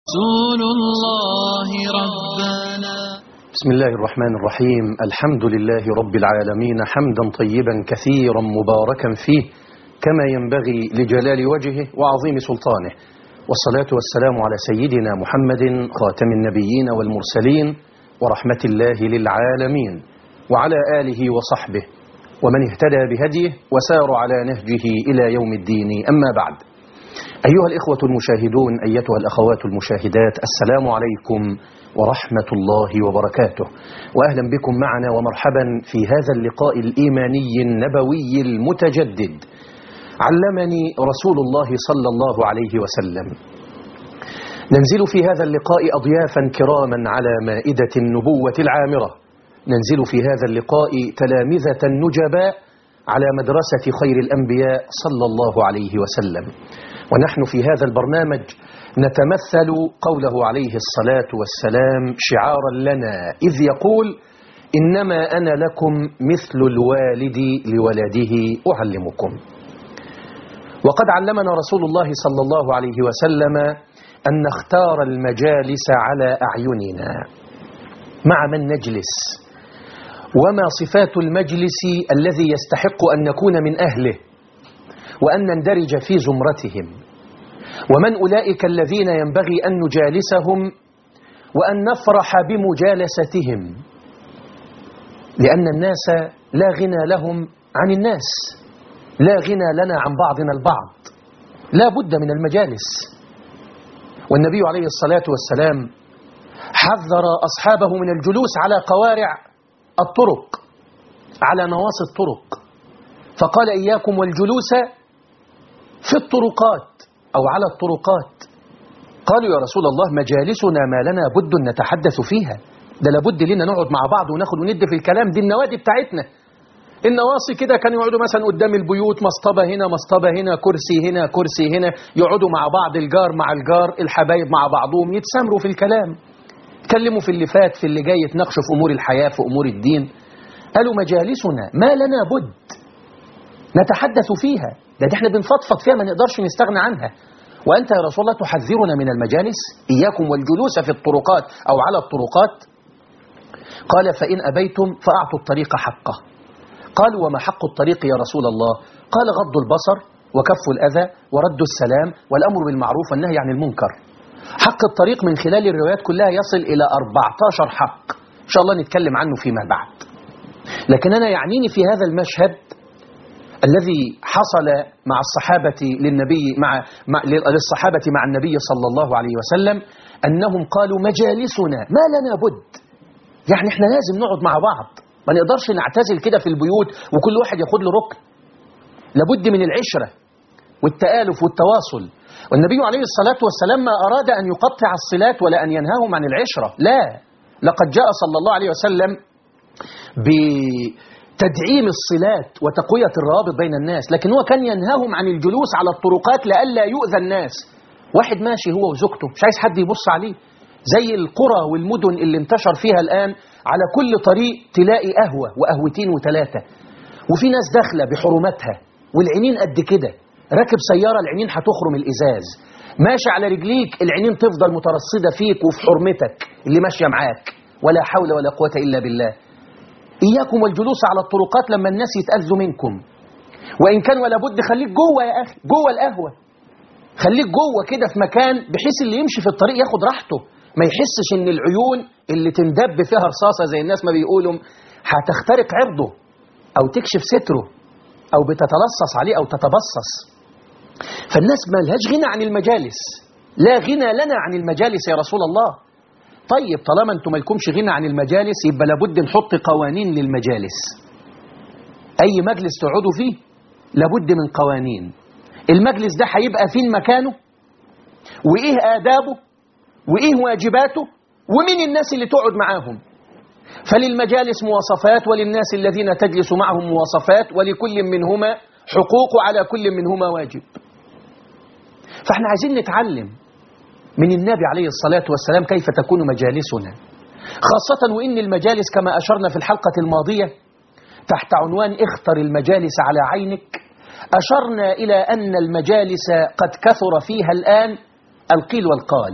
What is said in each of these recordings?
رسول الله ربنا بسم الله الرحمن الرحيم الحمد لله رب العالمين حمدا طيبا كثيرا مباركا فيه كما ينبغي لجلال وجهه وعظيم سلطانه والصلاة والسلام على سيدنا محمد خاتم النبيين والمرسلين ورحمة الله للعالمين وعلى آله وصحبه ومن اهتدى بهديه وسار على نهجه إلى يوم الدين أما بعد أيها الإخوة المشاهدون أيتها الأخوات المشاهدات السلام عليكم ورحمة الله وبركاته وأهلا بكم معنا ومرحبا في هذا اللقاء الإيماني النبوي المتجدد علمني رسول الله صلى الله عليه وسلم ننزل في هذا اللقاء أضيافا كراما على مائدة النبوة العامرة ننزل في هذا اللقاء تلامذة نجباء على مدرسة خير الأنبياء صلى الله عليه وسلم ونحن في هذا البرنامج نتمثل قوله عليه الصلاة والسلام شعارا لنا إذ يقول إنما أنا لكم مثل الوالد لولده أعلمكم وقد علمنا رسول الله صلى الله عليه وسلم أن نختار المجالس على أعيننا مع من نجلس وما صفات المجلس الذي يستحق أن نكون من أهله وأن نندرج في زمرتهم ومن أولئك الذين ينبغي أن نجالسهم وأن نفرح بمجالستهم لأن الناس لا غنى لهم عن الناس لا غنى لنا عن بعضنا البعض لا بد من المجالس والنبي عليه الصلاة والسلام حذر أصحابه من الجلوس على قوارع الطرق على نواصي الطرق فقال إياكم والجلوس في الطرقات أو على الطرقات قالوا يا رسول الله مجالسنا ما لنا بد نتحدث فيها ده لابد لنا نقعد مع بعض وناخد وندي في الكلام دي النوادي بتاعتنا النواصي كده كانوا يقعدوا مثلا قدام البيوت مصطبة هنا مصطبة هنا كرسي هنا كرسي هنا يقعدوا مع بعض الجار مع الجار الحبايب مع بعضهم يتسامروا في الكلام يتكلموا في اللي فات في اللي جاي يتناقشوا في أمور الحياة في أمور الدين قالوا مجالسنا ما لنا بد نتحدث فيها ده, ده احنا بنفضفض فيها ما نقدرش نستغنى عنها وأنت يا رسول الله تحذرنا من المجالس إياكم والجلوس في الطرقات أو على الطرقات قال فإن أبيتم فأعطوا الطريق حقه قالوا وما حق الطريق يا رسول الله قال غض البصر وكف الأذى ورد السلام والأمر بالمعروف والنهي عن المنكر حق الطريق من خلال الروايات كلها يصل إلى 14 حق إن شاء الله نتكلم عنه فيما بعد لكن أنا يعنيني في هذا المشهد الذي حصل مع الصحابة للنبي مع, مع للصحابة مع النبي صلى الله عليه وسلم أنهم قالوا مجالسنا ما لنا بد يعني احنا لازم نقعد مع بعض ما نقدرش نعتزل كده في البيوت وكل واحد ياخد له ركن لابد من العشرة والتآلف والتواصل والنبي عليه الصلاة والسلام ما أراد أن يقطع الصلات ولا أن ينهاهم عن العشرة لا لقد جاء صلى الله عليه وسلم بتدعيم الصلات وتقوية الروابط بين الناس لكن هو كان ينهاهم عن الجلوس على الطرقات لئلا يؤذى الناس واحد ماشي هو وزوجته مش عايز حد يبص عليه زي القرى والمدن اللي انتشر فيها الآن على كل طريق تلاقي قهوة وقهوتين وثلاثة وفي ناس داخلة بحرمتها والعينين قد كده راكب سيارة العينين هتخرم الإزاز ماشي على رجليك العينين تفضل مترصدة فيك وفي حرمتك اللي ماشية معاك ولا حول ولا قوة إلا بالله إياكم والجلوس على الطرقات لما الناس يتأذوا منكم وإن كان ولا بد خليك جوه يا أخي جوه القهوة خليك جوه كده في مكان بحيث اللي يمشي في الطريق ياخد راحته ما يحسش ان العيون اللي تندب فيها رصاصة زي الناس ما بيقولوا هتخترق عرضه او تكشف ستره او بتتلصص عليه او تتبصص فالناس ما لهاش غنى عن المجالس لا غنى لنا عن المجالس يا رسول الله طيب طالما انتم مالكمش غنى عن المجالس يبقى لابد نحط قوانين للمجالس اي مجلس تقعدوا فيه لابد من قوانين المجلس ده هيبقى فين مكانه وايه آدابه وايه واجباته ومين الناس اللي تقعد معاهم فللمجالس مواصفات وللناس الذين تجلس معهم مواصفات ولكل منهما حقوق على كل منهما واجب فاحنا عايزين نتعلم من النبي عليه الصلاة والسلام كيف تكون مجالسنا خاصة وإن المجالس كما أشرنا في الحلقة الماضية تحت عنوان اختر المجالس على عينك أشرنا إلى أن المجالس قد كثر فيها الآن القيل والقال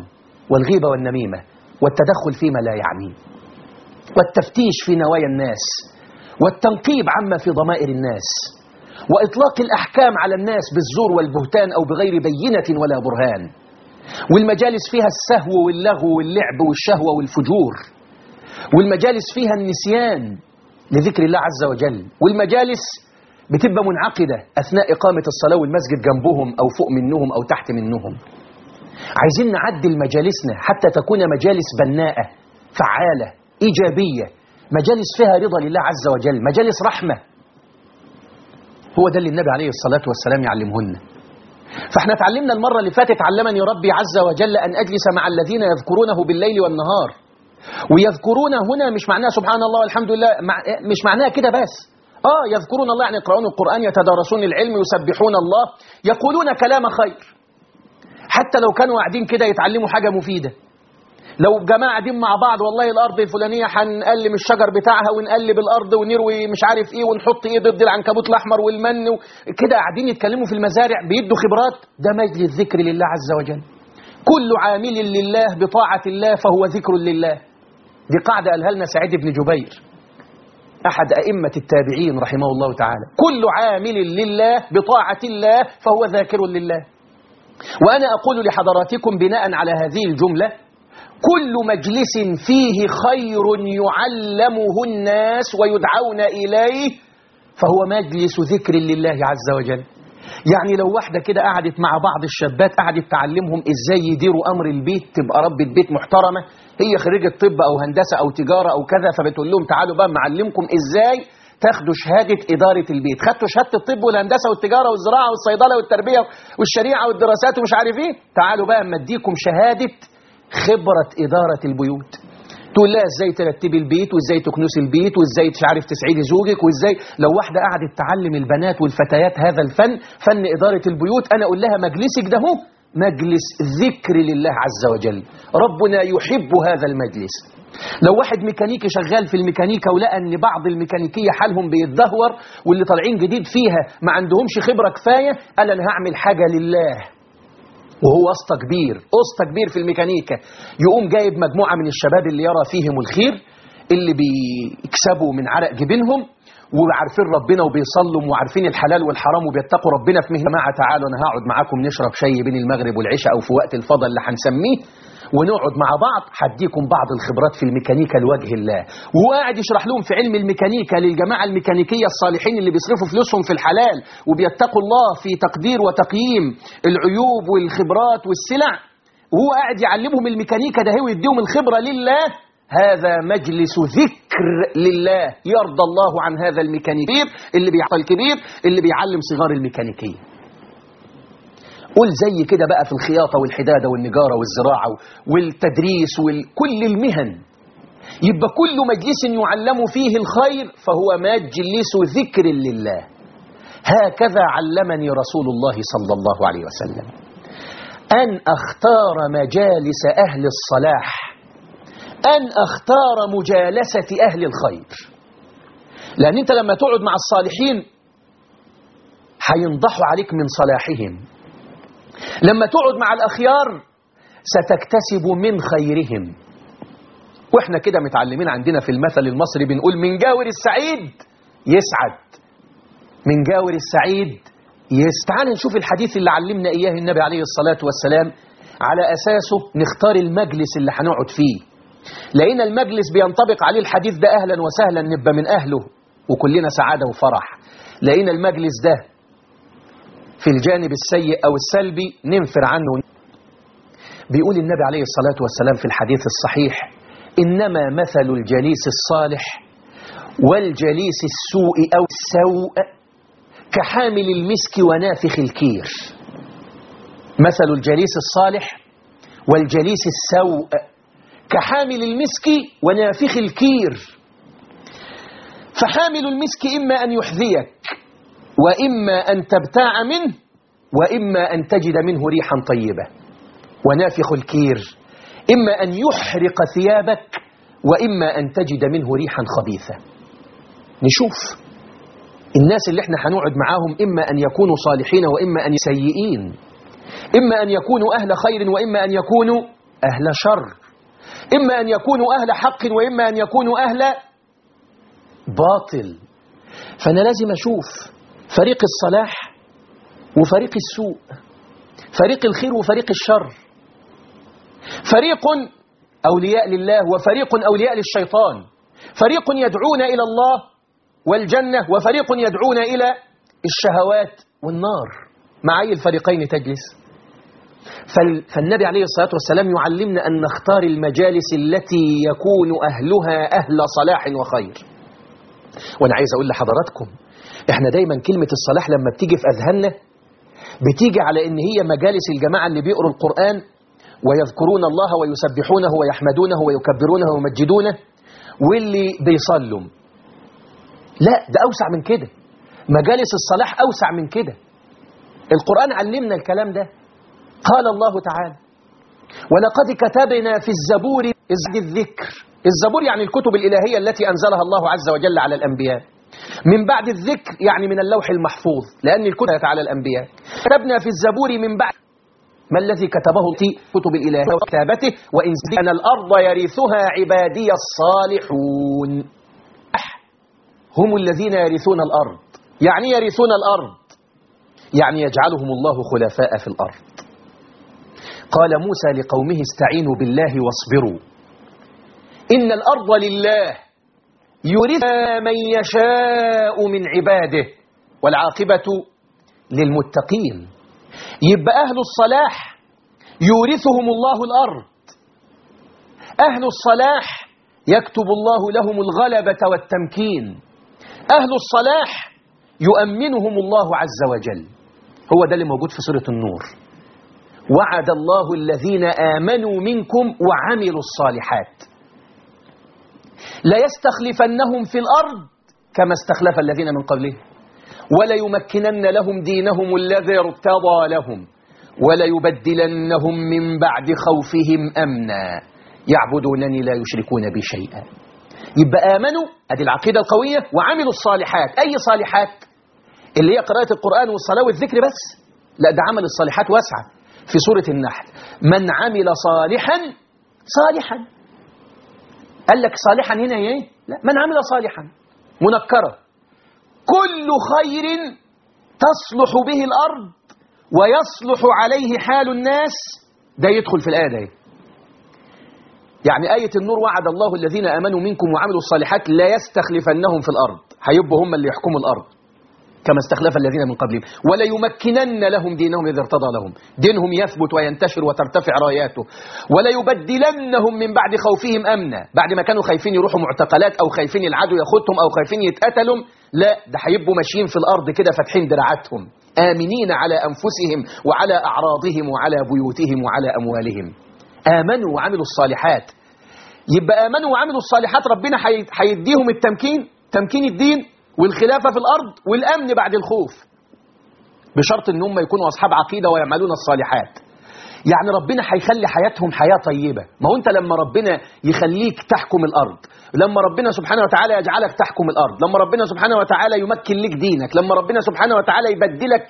والغيبة والنميمة والتدخل فيما لا يعني والتفتيش في نوايا الناس والتنقيب عما في ضمائر الناس وإطلاق الأحكام على الناس بالزور والبهتان أو بغير بينة ولا برهان والمجالس فيها السهو واللغو واللعب والشهوة والفجور والمجالس فيها النسيان لذكر الله عز وجل والمجالس بتبقى منعقدة أثناء إقامة الصلاة والمسجد جنبهم أو فوق منهم أو تحت منهم عايزين نعدل مجالسنا حتى تكون مجالس بناءة فعالة إيجابية مجالس فيها رضا لله عز وجل مجالس رحمة هو ده اللي النبي عليه الصلاة والسلام يعلمهن فاحنا اتعلمنا المرة اللي فاتت علمني ربي عز وجل أن أجلس مع الذين يذكرونه بالليل والنهار ويذكرون هنا مش معناها سبحان الله والحمد لله مع مش معناها كده بس آه يذكرون الله يعني يقرؤون القرآن يتدارسون العلم يسبحون الله يقولون كلام خير حتى لو كانوا قاعدين كده يتعلموا حاجة مفيدة لو جماعة قاعدين مع بعض والله الأرض الفلانية هنقلم الشجر بتاعها ونقلب الأرض ونروي مش عارف إيه ونحط إيه ضد العنكبوت الأحمر والمن كده قاعدين يتكلموا في المزارع بيدوا خبرات ده مجلس ذكر لله عز وجل كل عامل لله بطاعة الله فهو ذكر لله دي قاعدة قالها لنا سعيد بن جبير أحد أئمة التابعين رحمه الله تعالى كل عامل لله بطاعة الله فهو ذاكر لله وأنا أقول لحضراتكم بناء على هذه الجملة كل مجلس فيه خير يعلمه الناس ويدعون إليه فهو مجلس ذكر لله عز وجل يعني لو واحدة كده قعدت مع بعض الشابات قعدت تعلمهم إزاي يديروا أمر البيت تبقى ربة بيت محترمة هي خريجة طب أو هندسة أو تجارة أو كذا فبتقول لهم تعالوا بقى معلمكم إزاي تاخدوا شهادة إدارة البيت خدتوا شهادة الطب والهندسة والتجارة والزراعة والصيدلة والتربية والشريعة والدراسات ومش عارف إيه تعالوا بقى أما أديكم شهادة خبرة إدارة البيوت تقول لها ازاي ترتبي البيت وازاي تكنسي البيت وازاي مش عارف تسعدي زوجك وازاي لو واحده قعدت تعلم البنات والفتيات هذا الفن فن اداره البيوت انا اقول لها مجلسك ده هو مجلس ذكر لله عز وجل ربنا يحب هذا المجلس لو واحد ميكانيكي شغال في الميكانيكا ولقى ان بعض الميكانيكيه حالهم بيتدهور واللي طالعين جديد فيها ما عندهمش خبره كفايه قال انا هعمل حاجه لله وهو واسطة كبير واسطة كبير في الميكانيكا يقوم جايب مجموعة من الشباب اللي يرى فيهم الخير اللي بيكسبوا من عرق جبينهم وعارفين ربنا وبيصلوا وعارفين الحلال والحرام وبيتقوا ربنا في مهنة جماعة تعالوا أنا هقعد معاكم نشرب شاي بين المغرب والعشاء أو في وقت الفضل اللي هنسميه ونقعد مع بعض هديكم بعض الخبرات في الميكانيكا لوجه الله وهو قاعد يشرح لهم في علم الميكانيكا للجماعة الميكانيكية الصالحين اللي بيصرفوا فلوسهم في الحلال وبيتقوا الله في تقدير وتقييم العيوب والخبرات والسلع وهو قاعد يعلمهم الميكانيكا ده هو يديهم الخبرة لله هذا مجلس ذكر لله يرضى الله عن هذا الميكانيكي اللي بيعطى الكبير اللي بيعلم صغار الميكانيكيه قول زي كده بقى في الخياطة والحدادة والنجارة والزراعة والتدريس وكل المهن يبقى كل مجلس يعلم فيه الخير فهو مجلس ذكر لله هكذا علمني رسول الله صلى الله عليه وسلم أن أختار مجالس أهل الصلاح أن أختار مجالسة أهل الخير لأن أنت لما تقعد مع الصالحين هينضحوا عليك من صلاحهم لما تقعد مع الأخيار ستكتسب من خيرهم واحنا كده متعلمين عندنا في المثل المصري بنقول من جاور السعيد يسعد من جاور السعيد يس تعال نشوف الحديث اللي علمنا إياه النبي عليه الصلاة والسلام على أساسه نختار المجلس اللي هنقعد فيه لقينا المجلس بينطبق عليه الحديث ده أهلا وسهلا نبقى من أهله وكلنا سعادة وفرح لقينا المجلس ده في الجانب السيء أو السلبي ننفر عنه بيقول النبي عليه الصلاة والسلام في الحديث الصحيح إنما مثل الجليس الصالح والجليس السوء أو السوء كحامل المسك ونافخ الكير مثل الجليس الصالح والجليس السوء كحامل المسك ونافخ الكير فحامل المسك إما أن يحذيك وإما أن تبتاع منه وإما أن تجد منه ريحا طيبة ونافخ الكير إما أن يحرق ثيابك وإما أن تجد منه ريحا خبيثة نشوف الناس اللي احنا هنقعد معاهم إما أن يكونوا صالحين وإما أن سيئين إما أن يكونوا أهل خير وإما أن يكونوا أهل شر إما أن يكونوا أهل حق وإما أن يكونوا أهل باطل فأنا لازم أشوف فريق الصلاح وفريق السوء فريق الخير وفريق الشر فريق أولياء لله وفريق أولياء للشيطان فريق يدعون إلى الله والجنة وفريق يدعون إلى الشهوات والنار مع أي الفريقين تجلس فالنبي عليه الصلاة والسلام يعلمنا أن نختار المجالس التي يكون أهلها أهل صلاح وخير وأنا عايز أقول لحضراتكم إحنا دايما كلمة الصلاح لما بتيجي في أذهاننا بتيجي على إن هي مجالس الجماعة اللي بيقروا القرآن ويذكرون الله ويسبحونه ويحمدونه ويكبرونه ويمجدونه واللي بيصلوا لا ده أوسع من كده مجالس الصلاح أوسع من كده القرآن علمنا الكلام ده قال الله تعالى ولقد كتبنا في الزبور الذكر الزبور يعني الكتب الإلهية التي أنزلها الله عز وجل على الأنبياء من بعد الذكر يعني من اللوح المحفوظ لأن الكتب على الأنبياء كتبنا في الزبور من بعد ما الذي كتبه في كتب الإلهية وكتابته وإن أن الأرض يرثها عبادي الصالحون هم الذين يرثون الأرض يعني يرثون الأرض يعني يجعلهم الله خلفاء في الأرض قال موسى لقومه استعينوا بالله واصبروا إن الأرض لله يورثها من يشاء من عباده والعاقبة للمتقين يبقى أهل الصلاح يورثهم الله الأرض أهل الصلاح يكتب الله لهم الغلبة والتمكين أهل الصلاح يؤمنهم الله عز وجل هو ده اللي موجود في سورة النور وعد الله الذين آمنوا منكم وعملوا الصالحات لا يستخلفنهم في الأرض كما استخلف الذين من قبلهم ولا يمكنن لهم دينهم الذي ارتضى لهم ولا يبدلنهم من بعد خوفهم أمنا يعبدونني لا يشركون بي شيئا يبقى آمنوا أدي العقيدة القوية وعملوا الصالحات أي صالحات اللي هي قراءة القرآن والصلاة والذكر بس لا ده عمل الصالحات واسعة في سورة النحل من عمل صالحا صالحا قال لك صالحا هنا ايه لا من عمل صالحا منكرة كل خير تصلح به الأرض ويصلح عليه حال الناس ده يدخل في الآية دي يعني آية النور وعد الله الذين آمنوا منكم وعملوا الصالحات لا يستخلفنهم في الأرض هيبقوا هم اللي يحكموا الأرض كما استخلف الذين من قبلهم ولا يمكنن لهم دينهم إذا ارتضى لهم دينهم يثبت وينتشر وترتفع راياته ولا يبدلنهم من بعد خوفهم أمنا بعد ما كانوا خايفين يروحوا معتقلات أو خايفين العدو ياخدهم أو خايفين يتقتلوا لا ده هيبقوا ماشيين في الأرض كده فاتحين دراعاتهم آمنين على أنفسهم وعلى أعراضهم وعلى بيوتهم وعلى أموالهم آمنوا وعملوا الصالحات يبقى آمنوا وعملوا الصالحات ربنا هيديهم التمكين تمكين الدين والخلافة في الأرض والأمن بعد الخوف بشرط ان هم يكونوا أصحاب عقيدة ويعملون الصالحات يعني ربنا هيخلي حياتهم حياة طيبة ما هو أنت لما ربنا يخليك تحكم الأرض لما ربنا سبحانه وتعالى يجعلك تحكم الأرض لما ربنا سبحانه وتعالى يمكن لك دينك لما ربنا سبحانه وتعالى يبدلك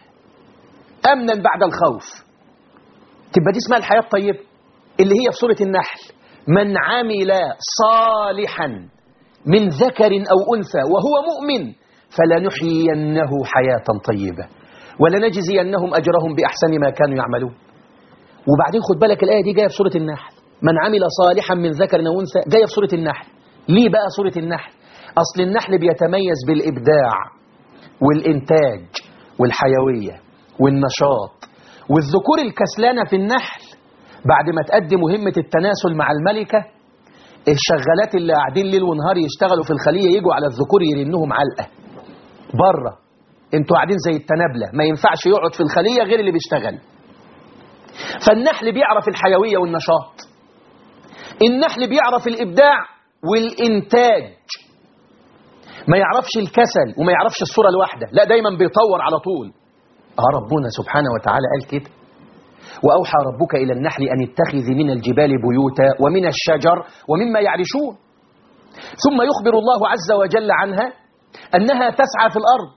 أمنا بعد الخوف تبقى دي اسمها الحياة الطيبة اللي هي في سورة النحل من عمل صالحا من ذكر أو أنثى وهو مؤمن فلنحيينه حياة طيبة ولنجزينهم أجرهم بأحسن ما كانوا يعملون وبعدين خد بالك الآية دي جاية في سورة النحل من عمل صالحا من ذكر أو أنثى جاية في سورة النحل ليه بقى سورة النحل أصل النحل بيتميز بالإبداع والإنتاج والحيوية والنشاط والذكور الكسلانة في النحل بعد ما تأدي مهمة التناسل مع الملكة الشغالات اللي قاعدين ليل ونهار يشتغلوا في الخلية يجوا على الذكور يرنهم علقة بره انتوا قاعدين زي التنابلة ما ينفعش يقعد في الخلية غير اللي بيشتغل فالنحل بيعرف الحيوية والنشاط النحل بيعرف الإبداع والإنتاج ما يعرفش الكسل وما يعرفش الصورة الواحدة لا دايما بيطور على طول اه ربنا سبحانه وتعالى قال كده وأوحى ربك إلى النحل أن اتخذ من الجبال بيوتا ومن الشجر ومما يعرشون ثم يخبر الله عز وجل عنها أنها تسعى في الأرض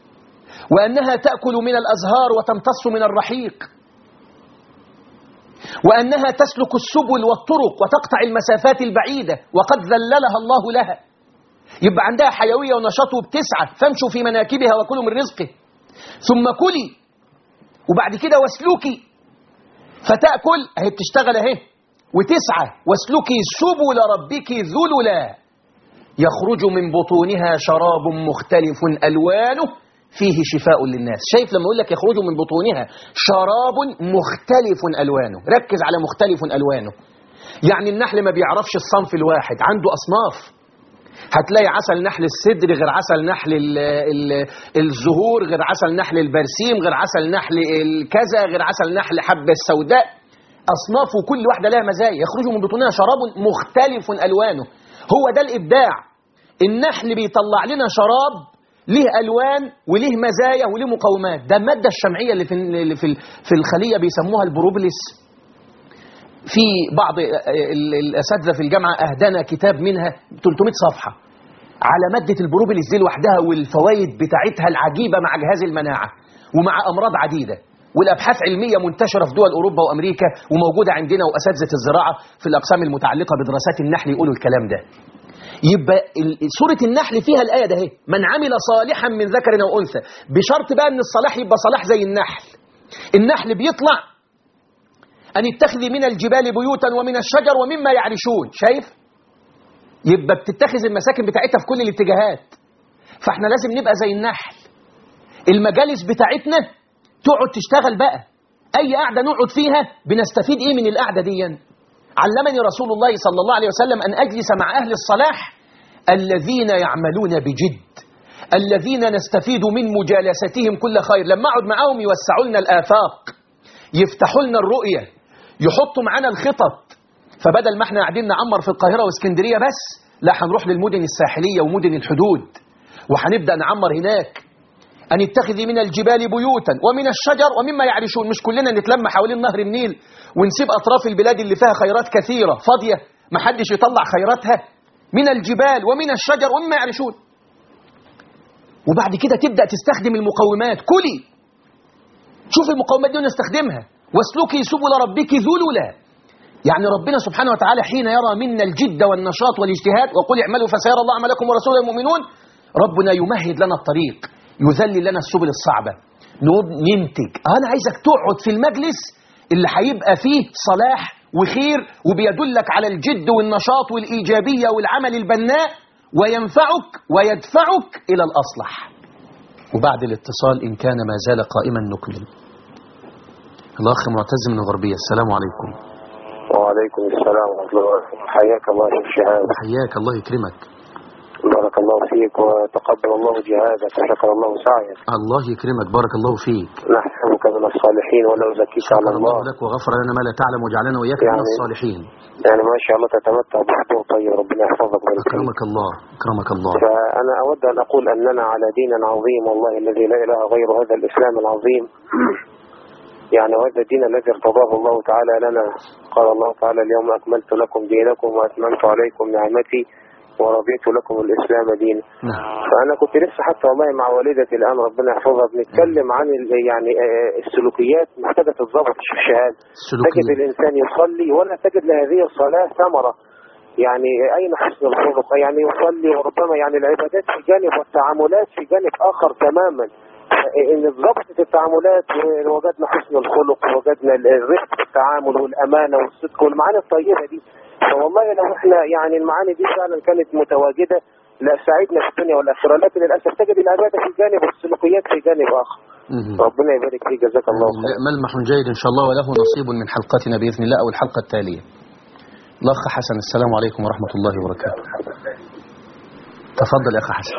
وأنها تأكل من الأزهار وتمتص من الرحيق وأنها تسلك السبل والطرق وتقطع المسافات البعيدة وقد ذللها الله لها يبقى عندها حيوية ونشاط وبتسعى فامشوا في مناكبها وكلوا من رزقه ثم كلي وبعد كده واسلكي فتأكل اهي بتشتغل اهي وتسعى واسلكي سبل ربك ذللا يخرج من بطونها شراب مختلف ألوانه فيه شفاء للناس شايف لما يقول لك يخرج من بطونها شراب مختلف ألوانه ركز على مختلف ألوانه يعني النحل ما بيعرفش الصنف الواحد عنده أصناف هتلاقي عسل نحل السدر غير عسل نحل ال ال الزهور غير عسل نحل البرسيم غير عسل نحل الكذا غير عسل نحل حبة السوداء أصناف وكل واحدة لها مزايا يخرج من بطونها شراب مختلف ألوانه هو ده الإبداع النحل بيطلع لنا شراب ليه ألوان وليه مزايا وليه مقومات ده المادة الشمعية اللي في, اللي في, في الخلية بيسموها البروبلس في بعض ال- الأساتذة في الجامعة أهدنا كتاب منها 300 صفحة على مادة البروبلس دي لوحدها والفوائد بتاعتها العجيبة مع جهاز المناعة ومع أمراض عديدة والأبحاث علمية منتشرة في دول أوروبا وأمريكا وموجودة عندنا وأساتذة الزراعة في الأقسام المتعلقة بدراسات النحل يقولوا الكلام ده يبقى ال- سورة النحل فيها الآية ده اهي من عمل صالحا من ذكر أو أنثى بشرط بقى أن الصلاح يبقى صلاح زي النحل النحل بيطلع أن اتخذي من الجبال بيوتا ومن الشجر ومما يعرشون شايف يبقى بتتخذ المساكن بتاعتها في كل الاتجاهات فاحنا لازم نبقى زي النحل المجالس بتاعتنا تقعد تشتغل بقى أي قعدة نقعد فيها بنستفيد إيه من القعدة دي علمني رسول الله صلى الله عليه وسلم أن أجلس مع أهل الصلاح الذين يعملون بجد الذين نستفيد من مجالستهم كل خير لما أقعد معاهم يوسعوا لنا الآفاق يفتحوا لنا الرؤية يحطوا معانا الخطط فبدل ما احنا قاعدين نعمر في القاهرة واسكندرية بس لا هنروح للمدن الساحلية ومدن الحدود وهنبدأ نعمر هناك أن اتخذي من الجبال بيوتا ومن الشجر ومما يعرشون مش كلنا نتلم حوالين نهر النيل ونسيب أطراف البلاد اللي فيها خيرات كثيرة فاضية محدش يطلع خيراتها من الجبال ومن الشجر ومما يعرشون وبعد كده تبدأ تستخدم المقومات كلي شوف المقومات دي ونستخدمها واسلكي سبل ربك ذللا يعني ربنا سبحانه وتعالى حين يرى منا الجد والنشاط والاجتهاد وقل اعملوا فسيرى الله عملكم ورسوله المؤمنون ربنا يمهد لنا الطريق يذلل لنا السبل الصعبة نقول ننتج أنا عايزك تقعد في المجلس اللي هيبقى فيه صلاح وخير وبيدلك على الجد والنشاط والإيجابية والعمل البناء وينفعك ويدفعك إلى الأصلح وبعد الاتصال إن كان ما زال قائما نكمل الأخ معتز من الغربية السلام عليكم وعليكم السلام ورحمة الله وبركاته حياك الله يا شهاب حياك الله يكرمك بارك الله فيك وتقبل الله جهادك وشكر الله سعيك الله يكرمك بارك الله فيك نحسبك من الصالحين ولا أزكيك على شكر الله الله لك وغفر لنا ما لا تعلم وجعلنا وإياك من يعني- الصالحين يعني ما شاء الله تتمتع بحضور طيب ربنا يحفظك ويرزقك أكرمك الله أكرمك الله فأنا أود أن أقول أننا على دين عظيم والله الذي لا إله غير هذا الإسلام العظيم يعني وهذا الدين الذي ارتضاه الله تعالى لنا قال الله تعالى اليوم أكملت لكم دينكم وأتممت عليكم نعمتي ورضيت لكم الإسلام دينا نعم فأنا كنت لسه حتى والله مع والدتي الآن ربنا يحفظها بنتكلم عن ال- يعني آه، السلوكيات محتاجة تتظبط في الشهادة تجد السلوكية الإنسان يصلي ولا تجد لهذه الصلاة ثمرة يعني أين حسن الخلق يعني يصلي وربما يعني العبادات في جانب والتعاملات في جانب آخر تماما إن ضبطت التعاملات ووجدنا حسن الخلق ووجدنا الرفق في التعامل والأمانة والصدق والمعاني الطيبة دي فوالله لو احنا يعني المعاني دي فعلا كانت متواجدة لا ساعدنا في الدنيا والآخرة لكن للأسف تجد العبادة في جانب والسلوكيات في جانب آخر مهم. ربنا يبارك فيك جزاك الله خير لا، ملمح جيد إن شاء الله وله نصيب من حلقتنا بإذن الله أو الحلقة التالية الأخ حسن السلام عليكم ورحمة الله وبركاته تفضل يا أخ حسن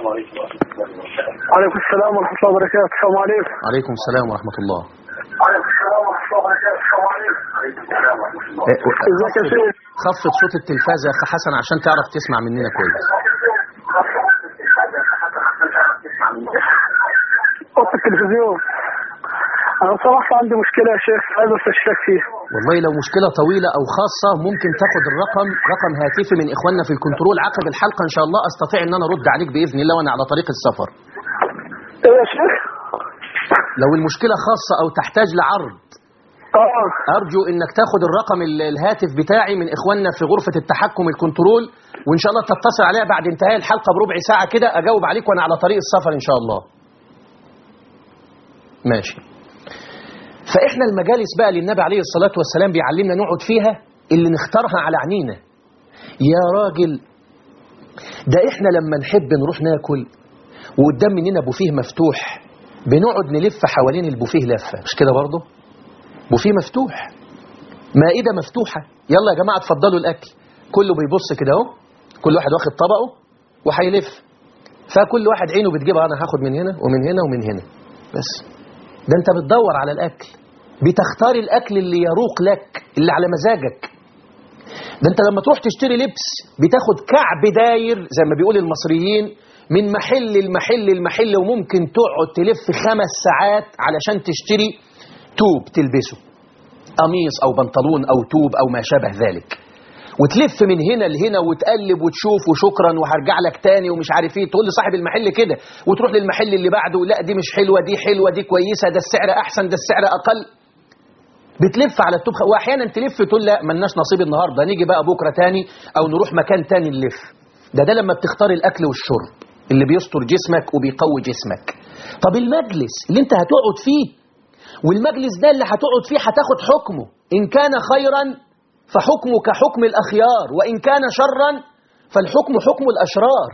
عليكم السلام ورحمة الله وبركاته السلام عليكم عليكم السلام ورحمة الله عليكم السلام ورحمة الله وبركاته السلام عليكم إيه، ازيك يا شيخ خفض صوت التلفاز يا أخ حسن عشان تعرف تسمع مننا كويس صوت التلفزيون انا صراحة عندي مشكلة يا شيخ عايز استشفاك فيها والله لو مشكلة طويلة أو خاصة ممكن تاخد الرقم رقم هاتفي من إخواننا في الكنترول عقب الحلقة إن شاء الله أستطيع أن أنا أرد عليك بإذن الله وأنا على طريق السفر ايه يا شيخ لو المشكلة خاصة أو تحتاج لعرض اه ارجو انك تاخد الرقم ال- الهاتف بتاعي من اخواننا في غرفه التحكم الكنترول وان شاء الله تتصل عليها بعد انتهاء الحلقه بربع ساعه كده اجاوب عليك وانا على طريق السفر ان شاء الله ماشي فاحنا المجالس بقى اللي النبي عليه الصلاه والسلام بيعلمنا نقعد فيها اللي نختارها على عنينا يا راجل ده احنا لما نحب نروح ناكل وقدام مننا بوفيه مفتوح بنقعد نلف حوالين البوفيه لفه مش كده برضه بوفيه مفتوح مائدة مفتوحة يلا يا جماعة اتفضلوا الأكل كله بيبص كده اهو كل واحد واخد طبقه وهيلف فكل واحد عينه بتجيبها أنا هاخد من هنا ومن هنا ومن هنا بس ده أنت بتدور على الأكل بتختار الأكل اللي يروق لك اللي على مزاجك ده أنت لما تروح تشتري لبس بتاخد كعب داير زي ما بيقول المصريين من محل المحل المحل وممكن تقعد تلف خمس ساعات علشان تشتري توب تلبسه قميص او بنطلون او توب او ما شابه ذلك وتلف من هنا لهنا وتقلب وتشوف وشكرا وهرجع لك تاني ومش عارف ايه تقول لصاحب المحل كده وتروح للمحل اللي بعده لا دي مش حلوه دي حلوه دي كويسه ده السعر احسن ده السعر اقل بتلف على التوب واحيانا تلف تقول لا ملناش نصيب النهارده نيجي بقى بكره تاني او نروح مكان تاني نلف ده ده لما بتختار الاكل والشرب اللي بيستر جسمك وبيقوي جسمك طب المجلس اللي انت هتقعد فيه والمجلس ده اللي هتقعد فيه هتاخد حكمه إن كان خيرا فحكمه كحكم الأخيار وإن كان شرا فالحكم حكم الأشرار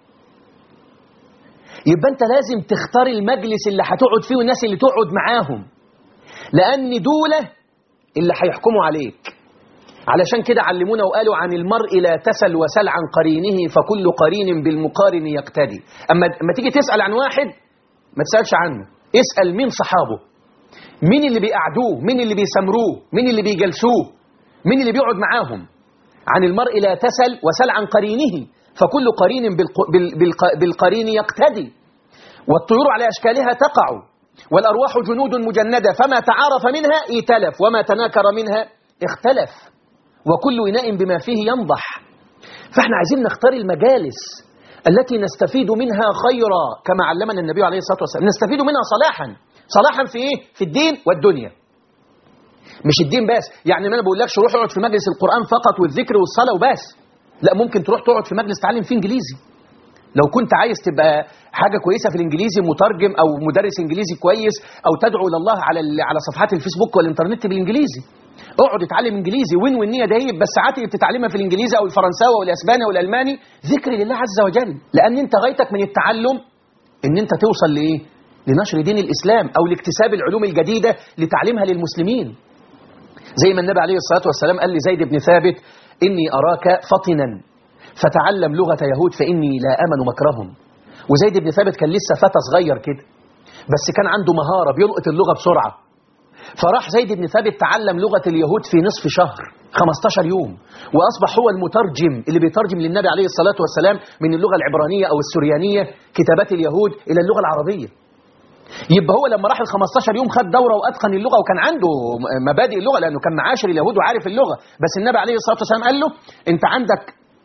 يبقى أنت لازم تختار المجلس اللي هتقعد فيه والناس اللي تقعد معاهم لأن دولة اللي هيحكموا عليك علشان كده علمونا وقالوا عن المرء لا تسل وسل عن قرينه فكل قرين بالمقارن يقتدي أما أما تيجي تسأل عن واحد ما تسألش عنه اسأل مين صحابه مين اللي بيقعدوه مين اللي بيسمروه مين اللي بيجلسوه مين اللي بيقعد معاهم عن المرء لا تسل وسل عن قرينه فكل قرين بالق- بال- بالق- بالقرين يقتدي والطيور على أشكالها تقع والأرواح جنود مجندة فما تعارف منها ائتلف وما تناكر منها اختلف وكل إناء بما فيه ينضح فاحنا عايزين نختار المجالس التي نستفيد منها خيرا كما علمنا النبي عليه الصلاة والسلام نستفيد منها صلاحا صلاحا في ايه في الدين والدنيا مش الدين بس يعني ما انا بقولكش روح اقعد في مجلس القرآن فقط والذكر والصلاة وبس لا ممكن تروح تقعد في مجلس تعلم فيه انجليزي لو كنت عايز تبقى حاجة كويسة في الانجليزي مترجم او مدرس انجليزي كويس او تدعو الى الله على ال- على صفحات الفيسبوك والانترنت بالانجليزي اقعد اتعلم انجليزي وين والنية ده بس ساعات اللي بتتعلمها في الانجليزي او الفرنساوي والاسباني والالماني ذكر لله عز وجل لان انت غايتك من التعلم ان انت توصل لايه لنشر دين الاسلام او لاكتساب العلوم الجديدة لتعليمها للمسلمين زي ما النبي عليه الصلاة والسلام قال لزيد بن ثابت إني أراك فطنا فتعلم لغة يهود فإني لا أمن مكرهم وزيد بن ثابت كان لسه فتى صغير كده بس كان عنده مهارة بيلقط اللغة بسرعة فراح زيد بن ثابت تعلم لغة اليهود في نصف شهر 15 يوم وأصبح هو المترجم اللي بيترجم للنبي عليه الصلاة والسلام من اللغة العبرانية أو السريانية كتابات اليهود إلى اللغة العربية يبقى هو لما راح ال 15 يوم خد دوره واتقن اللغه وكان عنده م- مبادئ اللغه لانه كان معاشر اليهود وعارف اللغه بس النبي عليه الصلاه والسلام قال له انت عندك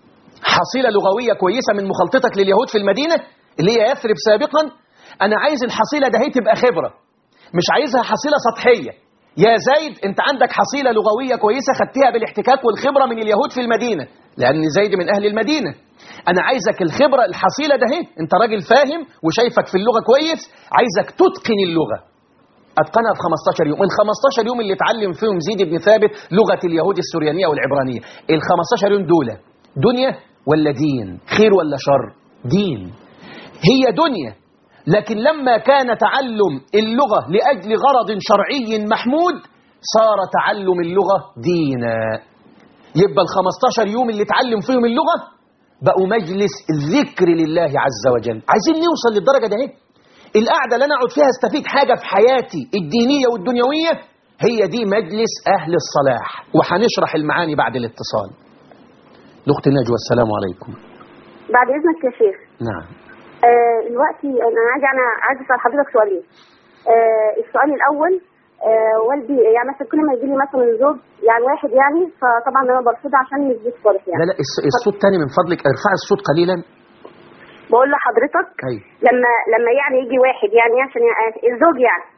حصيله لغويه كويسه من مخالطتك لليهود في المدينه اللي هي يثرب سابقا انا عايز الحصيله ده هي تبقى خبره مش عايزها حصيله سطحيه يا زيد انت عندك حصيله لغويه كويسه خدتها بالاحتكاك والخبره من اليهود في المدينه لان زيد من اهل المدينه انا عايزك الخبره الحصيله ده هي انت راجل فاهم وشايفك في اللغه كويس عايزك تتقن اللغه اتقنها في 15 يوم ال 15 يوم اللي اتعلم فيهم زيد بن ثابت لغه اليهود السريانيه والعبرانيه ال 15 يوم دول دنيا ولا دين خير ولا شر دين هي دنيا لكن لما كان تعلم اللغة لأجل غرض شرعي محمود صار تعلم اللغة دينا يبقى ال 15 يوم اللي اتعلم فيهم اللغة بقوا مجلس ذكر لله عز وجل عايزين نوصل للدرجة ده اهي القعدة اللي انا اقعد فيها استفيد حاجة في حياتي الدينية والدنيوية هي دي مجلس أهل الصلاح وهنشرح المعاني بعد الاتصال الأخت نجوى السلام عليكم بعد اذنك يا شيخ نعم آه دلوقتي انا عايز انا عايز اسال حضرتك سؤالين آه السؤال الاول آه والدي يعني مثلا كل ما يجي لي مثلا زوج يعني واحد يعني فطبعا انا برفضه عشان مش زوج صالح لا يعني لا الص- الصوت تاني من فضلك ارفع الصوت قليلا بقول لحضرتك أيوة لما لما يعني يجي واحد يعني عشان يعني الزوج يعني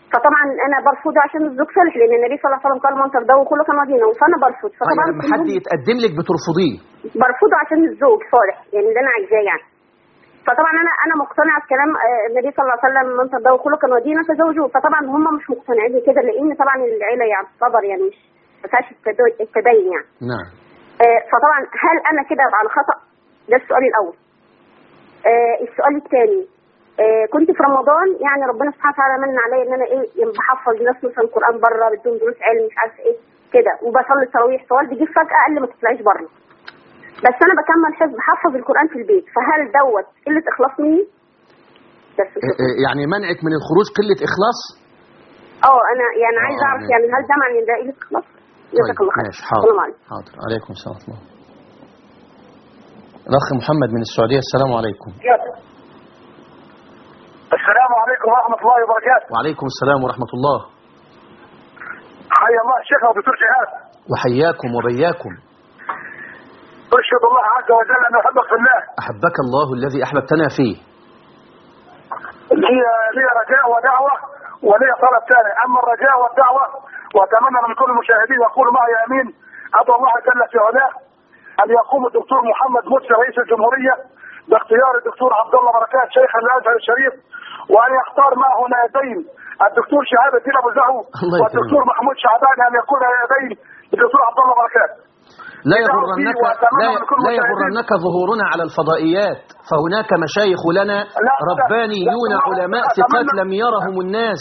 فطبعا انا برفضه عشان الزوج صالح لان النبي صلى الله عليه وسلم قال من ترضاه خلقا ودينا فانا برفض طيب فطبعا لما حد كلهم- يتقدم لك بترفضيه برفضه عشان الزوج صالح يعني اللي انا عايزاه يعني فطبعا انا انا مقتنعه بكلام آه، النبي صلى الله عليه وسلم من ترضاه خلقا ودينا فزوجوه فطبعا هم مش مقتنعين بكده لان طبعا العيله يعني صبر يعني مش ما فيهاش التدو- التدين يعني نعم آه، فطبعا هل انا كده على خطا ده السؤال الاول آه، السؤال الثاني كنت في رمضان يعني ربنا سبحانه وتعالى من عليا ان انا ايه يعني بحفظ ناس مثلا القران بره بدون دروس علم مش عارف ايه كده وبصلي التراويح فوالدي جه فجاه قال لي ما تطلعيش بره بس انا بكمل حفظ بحفظ القران في البيت فهل دوت قله اخلاص مني بس إيه إيه يعني منعك من الخروج قلة إخلاص اه انا يعني عايز آه، اعرف ماشي. يعني هل ده معنى ان ده قله اخلاص جزاك الله خير ماشي حاضر السلام عليكم حاضر عليكم السلام ورحمة الله الأخ محمد من السعودية السلام عليكم السلام عليكم ورحمة الله وبركاته وعليكم السلام ورحمة الله حيا الله الشيخ ودكتور جهاد وحياكم وبياكم أشهد الله عز وجل أن أحبك في الله أحبك الله الذي أحببتنا فيه لي لي رجاء ودعوة ولي طلب ثاني أما الرجاء والدعوة وأتمنى من كل المشاهدين يقولوا معي آمين أدعو الله جل في علاه أن يقوم الدكتور محمد مرسي رئيس الجمهورية باختيار الدكتور عبد الله بركات شيخ الأزهر الشريف وأن يختار معه نائبين الدكتور شهاب الدين أبو زهو الله يكرمك. والدكتور محمود شعبان أن يكون نائبين للدكتور عبد الله بركات لا بدعوتي يغرنك وأتمنى لا, من كل لا المشاهدين- يغرنك ظهورنا على الفضائيات فهناك مشايخ لنا لا، ربانيون لا، لا، علماء أتمنى- ثقات لم يرهم الناس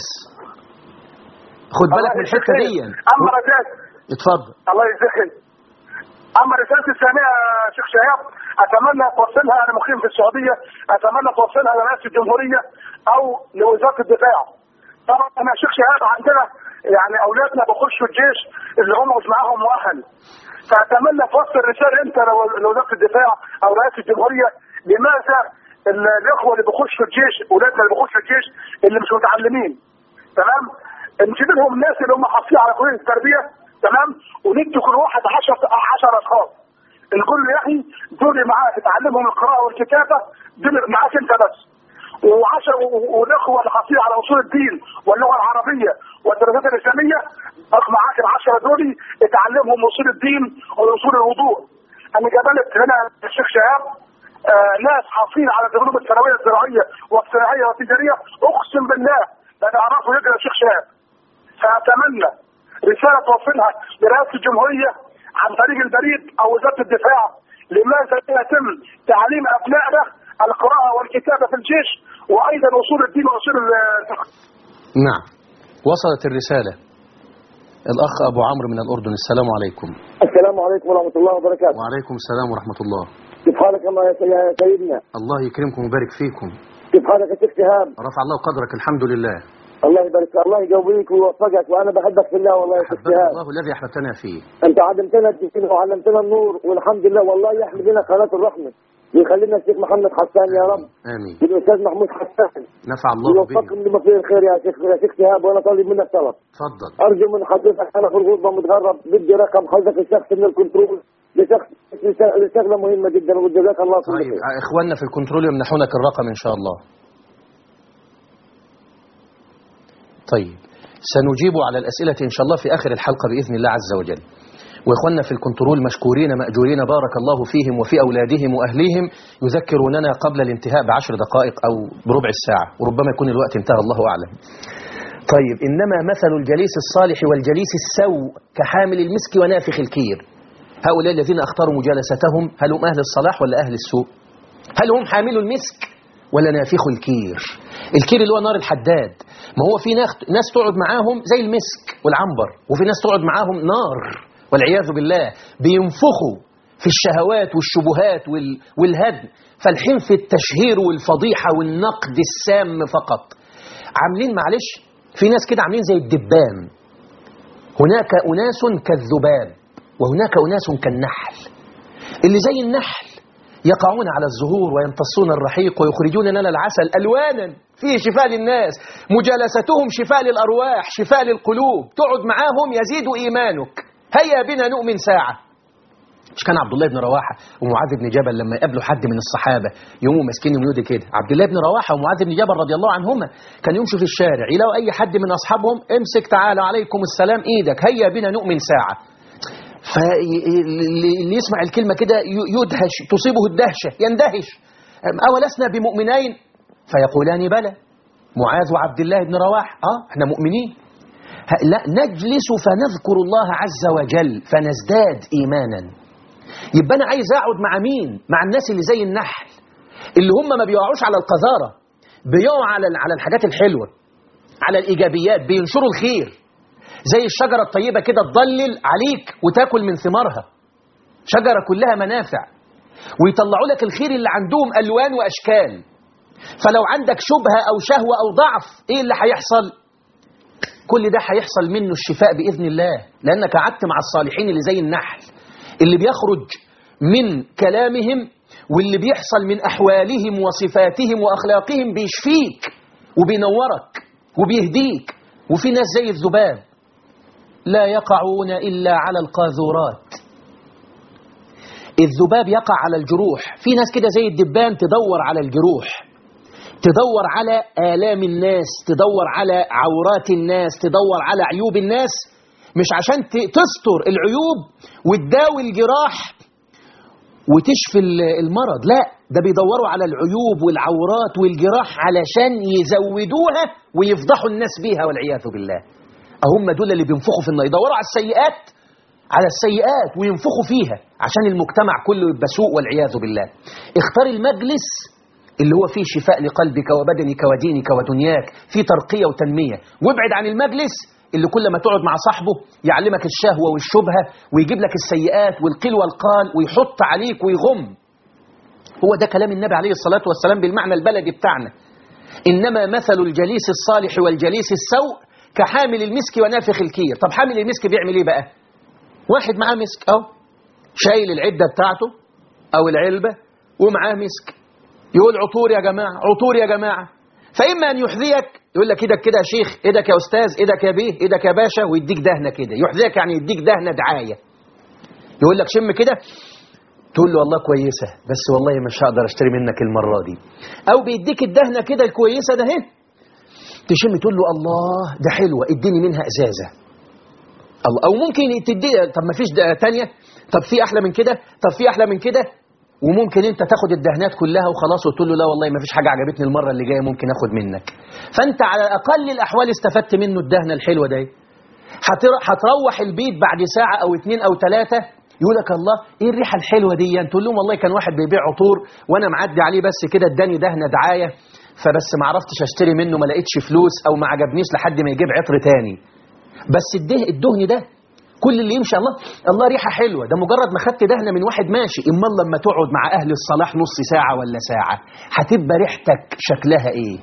خد بالك من الحتة دي أما رجاء اتفضل الله يجزيك اما رسالتي الثانيه يا شيخ شهاب اتمنى توصلها انا مقيم في السعوديه اتمنى توصلها لرئاسه الجمهوريه او لوزاره الدفاع طبعا انا يا شيخ شهاب عندنا يعني اولادنا بيخشوا الجيش اللي هم مش معاهم مؤهل فاتمنى توصل رساله انت لو- لوزاره الدفاع او رئاسه الجمهوريه لماذا ال- الاخوه اللي بيخشوا الجيش اولادنا اللي بيخشوا الجيش اللي مش متعلمين تمام نجيب لهم الناس اللي هم حاصلين على كليه التربيه تمام وندي كل واحد 10 10 اشخاص الكل يا اخي دول معاك تعلمهم القراءه والكتابه دول معاك انت بس وعشر والاخوه اللي حاصلين على اصول الدين واللغه العربيه والدراسات الاسلاميه بقى معاك العشره دول اتعلمهم اصول الدين واصول الوضوء انا جبلت هنا الشيخ شهاب آه ناس حاصلين على دبلوم الثانويه الزراعيه والصناعيه والتجاريه اقسم بالله لا يعرفوا يقرا الشيخ شهاب فاتمنى رساله توصلها لرئاسه الجمهوريه عن طريق البريد او وزاره الدفاع لماذا لا يتم تعليم ابنائنا القراءه والكتابه في الجيش وايضا اصول الدين واصول الفقه. نعم وصلت الرسالة الأخ أبو عمرو من الأردن السلام عليكم السلام عليكم ورحمة الله وبركاته وعليكم السلام ورحمة الله كيف حالك الله يا سي- يا سيدنا الله يكرمكم ويبارك فيكم كيف حالك يا شيخ شهاب رفع الله قدرك الحمد لله الله يبارك فيك الله يقويك ويوفقك وانا بحبك في الله والله يا شيخ أحبك شهاب الله الذي أحببتنا فيه انت علمتنا الدين وعلمتنا النور والحمد لله والله يحمد لنا قناة الرحمة ويخلينا الشيخ محمد حسان يا رب آمين والاستاذ محمود حسان نفع الله بهم يوفقكم لما فيه الخير يا شيخ يا شيخ شهاب وانا طالب منك طلب تفضل ارجو من حضرتك انا في الغربه متغرب بدي رقم حضرتك الشخص من الكنترول لشخص لشغله مهمه جدا وجزاك الله كل طيب خير إخواننا في الكنترول يمنحونك الرقم إن شاء الله طيب سنجيب على الأسئلة إن شاء الله في آخر الحلقة بإذن الله عز وجل وإخواننا في الكنترول مشكورين مأجورين بارك الله فيهم وفي أولادهم وأهليهم يذكروننا قبل الانتهاء بعشر دقائق أو بربع الساعة وربما يكون الوقت انتهى الله أعلم طيب إنما مثل الجليس الصالح والجليس السوء كحامل المسك ونافخ الكير هؤلاء الذين اختاروا مجالستهم هل هم أهل الصلاح ولا أهل السوء هل هم حاملوا المسك ولا نافخ الكير الكير اللي هو نار الحداد ما هو في ناس ناس تقعد معاهم زي المسك والعنبر وفي ناس تقعد معاهم نار والعياذ بالله بينفخوا في الشهوات والشبهات وال- والهدم فالحين في التشهير والفضيحة والنقد السام فقط عاملين معلش في ناس كده عاملين زي الدبان هناك أناس كالذباب وهناك أناس كالنحل اللي زي النحل يقعون على الزهور ويمتصون الرحيق ويخرجون لنا العسل ألوانا فيه شفاء للناس مجالستهم شفاء للأرواح شفاء للقلوب تقعد معاهم يزيد إيمانك هيا بنا نؤمن ساعة مش كان عبد الله بن رواحه ومعاذ بن جبل لما يقابلوا حد من الصحابه يقوموا ماسكينهم يودي كده عبد الله بن رواحه ومعاذ بن جبل رضي الله عنهما كان يمشوا في الشارع يلاقوا اي حد من اصحابهم امسك تعالى عليكم السلام ايدك هيا بنا نؤمن ساعه فاللي يسمع الكلمه كده ي- يدهش تصيبه الدهشه يندهش اولسنا بمؤمنين فيقولان بلى معاذ وعبد الله بن رواحه اه احنا مؤمنين ه- لا نجلس فنذكر الله عز وجل فنزداد ايمانا يبقى انا عايز اقعد مع مين مع الناس اللي زي النحل اللي هم ما بيقعوش على القذاره بيقعوا على على الحاجات الحلوه على الايجابيات بينشروا الخير زي الشجره الطيبه كده تضلل عليك وتاكل من ثمارها شجره كلها منافع ويطلعوا لك الخير اللي عندهم الوان واشكال فلو عندك شبهه او شهوه او ضعف ايه اللي هيحصل كل ده هيحصل منه الشفاء باذن الله لانك قعدت مع الصالحين اللي زي النحل اللي بيخرج من كلامهم واللي بيحصل من احوالهم وصفاتهم واخلاقهم بيشفيك وبينورك وبيهديك وفي ناس زي الذباب لا يقعون الا على القاذورات الذباب يقع على الجروح في ناس كده زي الدبان تدور على الجروح تدور على آلام الناس تدور على عورات الناس تدور على عيوب الناس مش عشان ت- تستر العيوب وتداوي الجراح وتشفي ال- المرض لا ده بيدوروا على العيوب والعورات والجراح علشان يزودوها ويفضحوا الناس بيها والعياذ بالله هم دول اللي بينفخوا في النار يدوروا على السيئات على السيئات وينفخوا فيها عشان المجتمع كله يبقى سوء والعياذ بالله اختار المجلس اللي هو فيه شفاء لقلبك وبدنك ودينك ودنياك فيه ترقية وتنمية وابعد عن المجلس اللي كل ما تقعد مع صاحبه يعلمك الشهوة والشبهة ويجيب لك السيئات والقيل والقال ويحط عليك ويغم هو ده كلام النبي عليه الصلاة والسلام بالمعنى البلدي بتاعنا إنما مثل الجليس الصالح والجليس السوء كحامل المسك ونافخ الكير طب حامل المسك بيعمل ايه بقى واحد معاه مسك اهو شايل العدة بتاعته او العلبة ومعاه مسك يقول عطور يا جماعة عطور يا جماعة فإما أن يحذيك يقول لك إيدك كده يا شيخ إيدك يا أستاذ إيدك يا بيه إيدك يا باشا ويديك دهنة كده يحذيك يعني يديك دهنة دعاية يقول لك شم كده تقول له والله كويسة بس والله مش هقدر اشتري منك المرة دي أو بيديك الدهنة كده الكويسة ده اهي تشم تقول له الله ده حلوة اديني منها إزازة الله أو ممكن تدي طب ما فيش ده تانية طب في أحلى من كده طب في أحلى من كده وممكن انت تاخد الدهنات كلها وخلاص وتقول له لا والله ما فيش حاجه عجبتني المره اللي جايه ممكن اخد منك فانت على اقل الاحوال استفدت منه الدهنه الحلوه دي هتر- هتروح البيت بعد ساعه او اتنين او ثلاثه يقول لك الله ايه الريحه الحلوه دي تقول لهم والله كان واحد بيبيع عطور وانا معدي عليه بس كده اداني دهنه دعايه فبس ما عرفتش اشتري منه ما لقيتش فلوس او ما عجبنيش لحد ما يجيب عطر تاني بس الده الدهن ده كل اللي يمشي الله الله ريحه حلوه ده مجرد ما خدت دهنه من واحد ماشي امال لما تقعد مع اهل الصلاح نص ساعه ولا ساعه هتبقى ريحتك شكلها ايه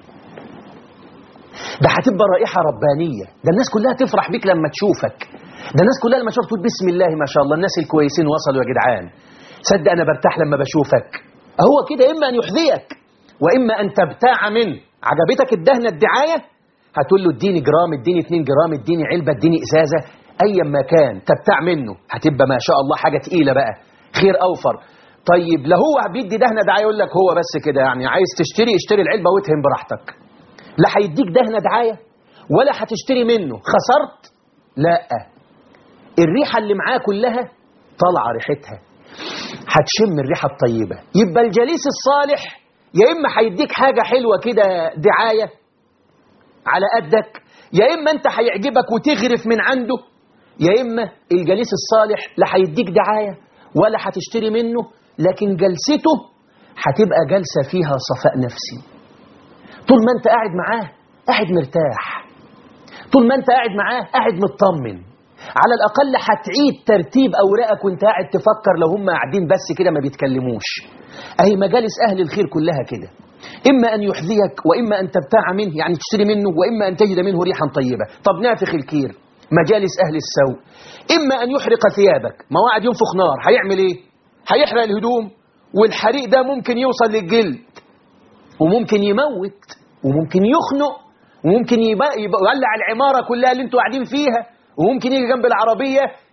ده هتبقى رائحه ربانيه ده الناس كلها تفرح بيك لما تشوفك ده الناس كلها لما تشوفك تقول بسم الله ما شاء الله الناس الكويسين وصلوا يا جدعان صدق انا برتاح لما بشوفك هو كده اما ان يحذيك واما ان تبتاع منه عجبتك الدهنه الدعايه هتقول له اديني جرام اديني 2 جرام اديني علبه اديني ازازه ايا ما كان تبتاع منه هتبقى ما شاء الله حاجه تقيله بقى خير اوفر طيب لا هو بيدي دهنه دعايه يقول لك هو بس كده يعني عايز تشتري اشتري العلبه واتهم براحتك لا هيديك دهنه دعايه ولا هتشتري منه خسرت لا الريحه اللي معاه كلها طالعه ريحتها هتشم الريحه الطيبه يبقى الجليس الصالح يا اما هيديك حاجه حلوه كده دعايه على قدك يا اما انت هيعجبك وتغرف من عنده يا اما الجليس الصالح لا هيديك دعايه ولا هتشتري منه لكن جلسته هتبقى جلسه فيها صفاء نفسي طول ما انت قاعد معاه قاعد مرتاح طول ما انت قاعد معاه قاعد مطمن على الاقل هتعيد ترتيب اوراقك وانت قاعد تفكر لو هم قاعدين بس كده ما بيتكلموش اهي مجالس اهل الخير كلها كده اما ان يحذيك واما ان تبتاع منه يعني تشتري منه واما ان تجد منه ريحا طيبه طب نافخ الكير مجالس اهل السوء اما ان يحرق ثيابك ما هو قاعد ينفخ نار هيعمل ايه هيحرق الهدوم والحريق ده ممكن يوصل للجلد وممكن يموت وممكن يخنق وممكن يبقى يبقى يولع العمارة كلها اللي انتوا قاعدين فيها وممكن يجي جنب العربية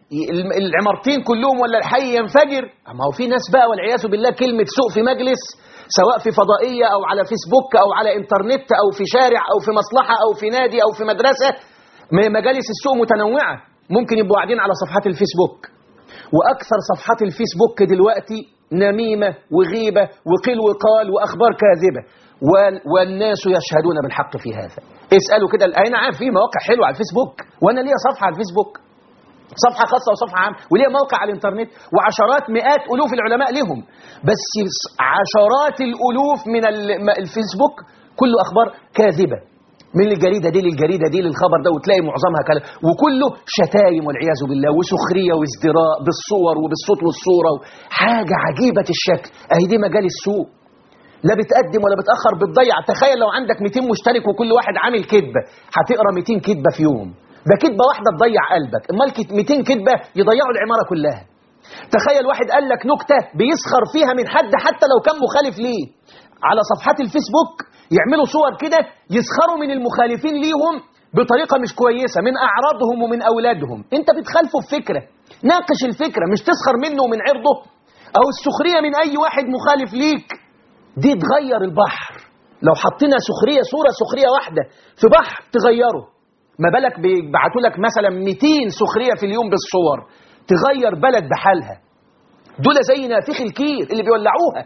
ي- الم- العمارتين كلهم ولا الحي ينفجر ما هو في ناس بقى والعياذ بالله كلمة سوء في مجلس سواء في فضائية أو على فيسبوك أو على إنترنت أو في شارع أو في مصلحة أو في نادي أو في مدرسة م- مجالس السوء متنوعة ممكن يبقوا قاعدين على صفحات الفيسبوك وأكثر صفحات الفيسبوك دلوقتي نميمة وغيبة وقيل وقال وأخبار كاذبة وال- والناس يشهدون بالحق في هذا اسألوا كده أنا عارف في مواقع حلوة على الفيسبوك وأنا ليا صفحة على الفيسبوك صفحة خاصة وصفحة عامة وليها موقع على الإنترنت وعشرات مئات ألوف العلماء لهم بس عشرات الألوف من ال- م- الفيسبوك كله أخبار كاذبة من الجريدة دي للجريدة دي للخبر ده وتلاقي معظمها كلام وكله شتايم والعياذ بالله وسخرية وازدراء بالصور وبالصوت والصورة حاجة عجيبة الشكل أهي دي مجال السوق لا بتقدم ولا بتأخر بتضيع تخيل لو عندك 200 مشترك وكل واحد عامل كذبة هتقرا 200 كذبة في يوم ده كذبة واحدة تضيع قلبك امال كت- 200 كذبة يضيعوا العمارة كلها تخيل واحد قال لك نكتة بيسخر فيها من حد حتى لو كان مخالف ليه على صفحات الفيسبوك يعملوا صور كده يسخروا من المخالفين ليهم بطريقة مش كويسة من أعراضهم ومن أولادهم أنت بتخالفه في فكرة ناقش الفكرة مش تسخر منه ومن عرضه أو السخرية من أي واحد مخالف ليك دي تغير البحر لو حطينا سخرية صورة سخرية واحدة في بحر تغيره ما بالك بيبعتوا لك مثلا 200 سخرية في اليوم بالصور تغير بلد بحالها دول زي نافخ الكير اللي بيولعوها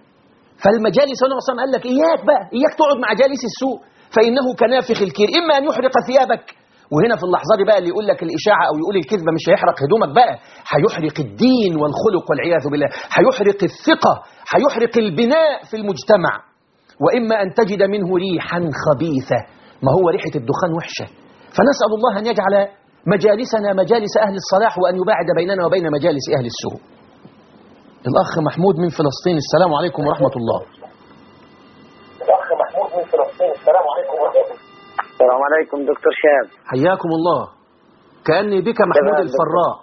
فالمجالس هنا مثلا قال لك إياك بقى إياك تقعد مع جالس السوء فإنه كنافخ الكير إما أن يحرق ثيابك وهنا في اللحظة دي بقى اللي يقول لك الإشاعة أو يقول الكذبة مش هيحرق هدومك بقى هيحرق الدين والخلق والعياذ بالله هيحرق الثقة هيحرق البناء في المجتمع وإما أن تجد منه ريحا خبيثة ما هو ريحة الدخان وحشة فنسأل الله أن يجعل مجالسنا مجالس أهل الصلاح وأن يباعد بيننا وبين مجالس أهل السوء الأخ محمود من فلسطين السلام عليكم ورحمة الله الاخ محمود من فلسطين السلام عليكم ورحمه الله السلام عليكم دكتور شهاب حياكم الله كأني بك محمود تمام، الفراء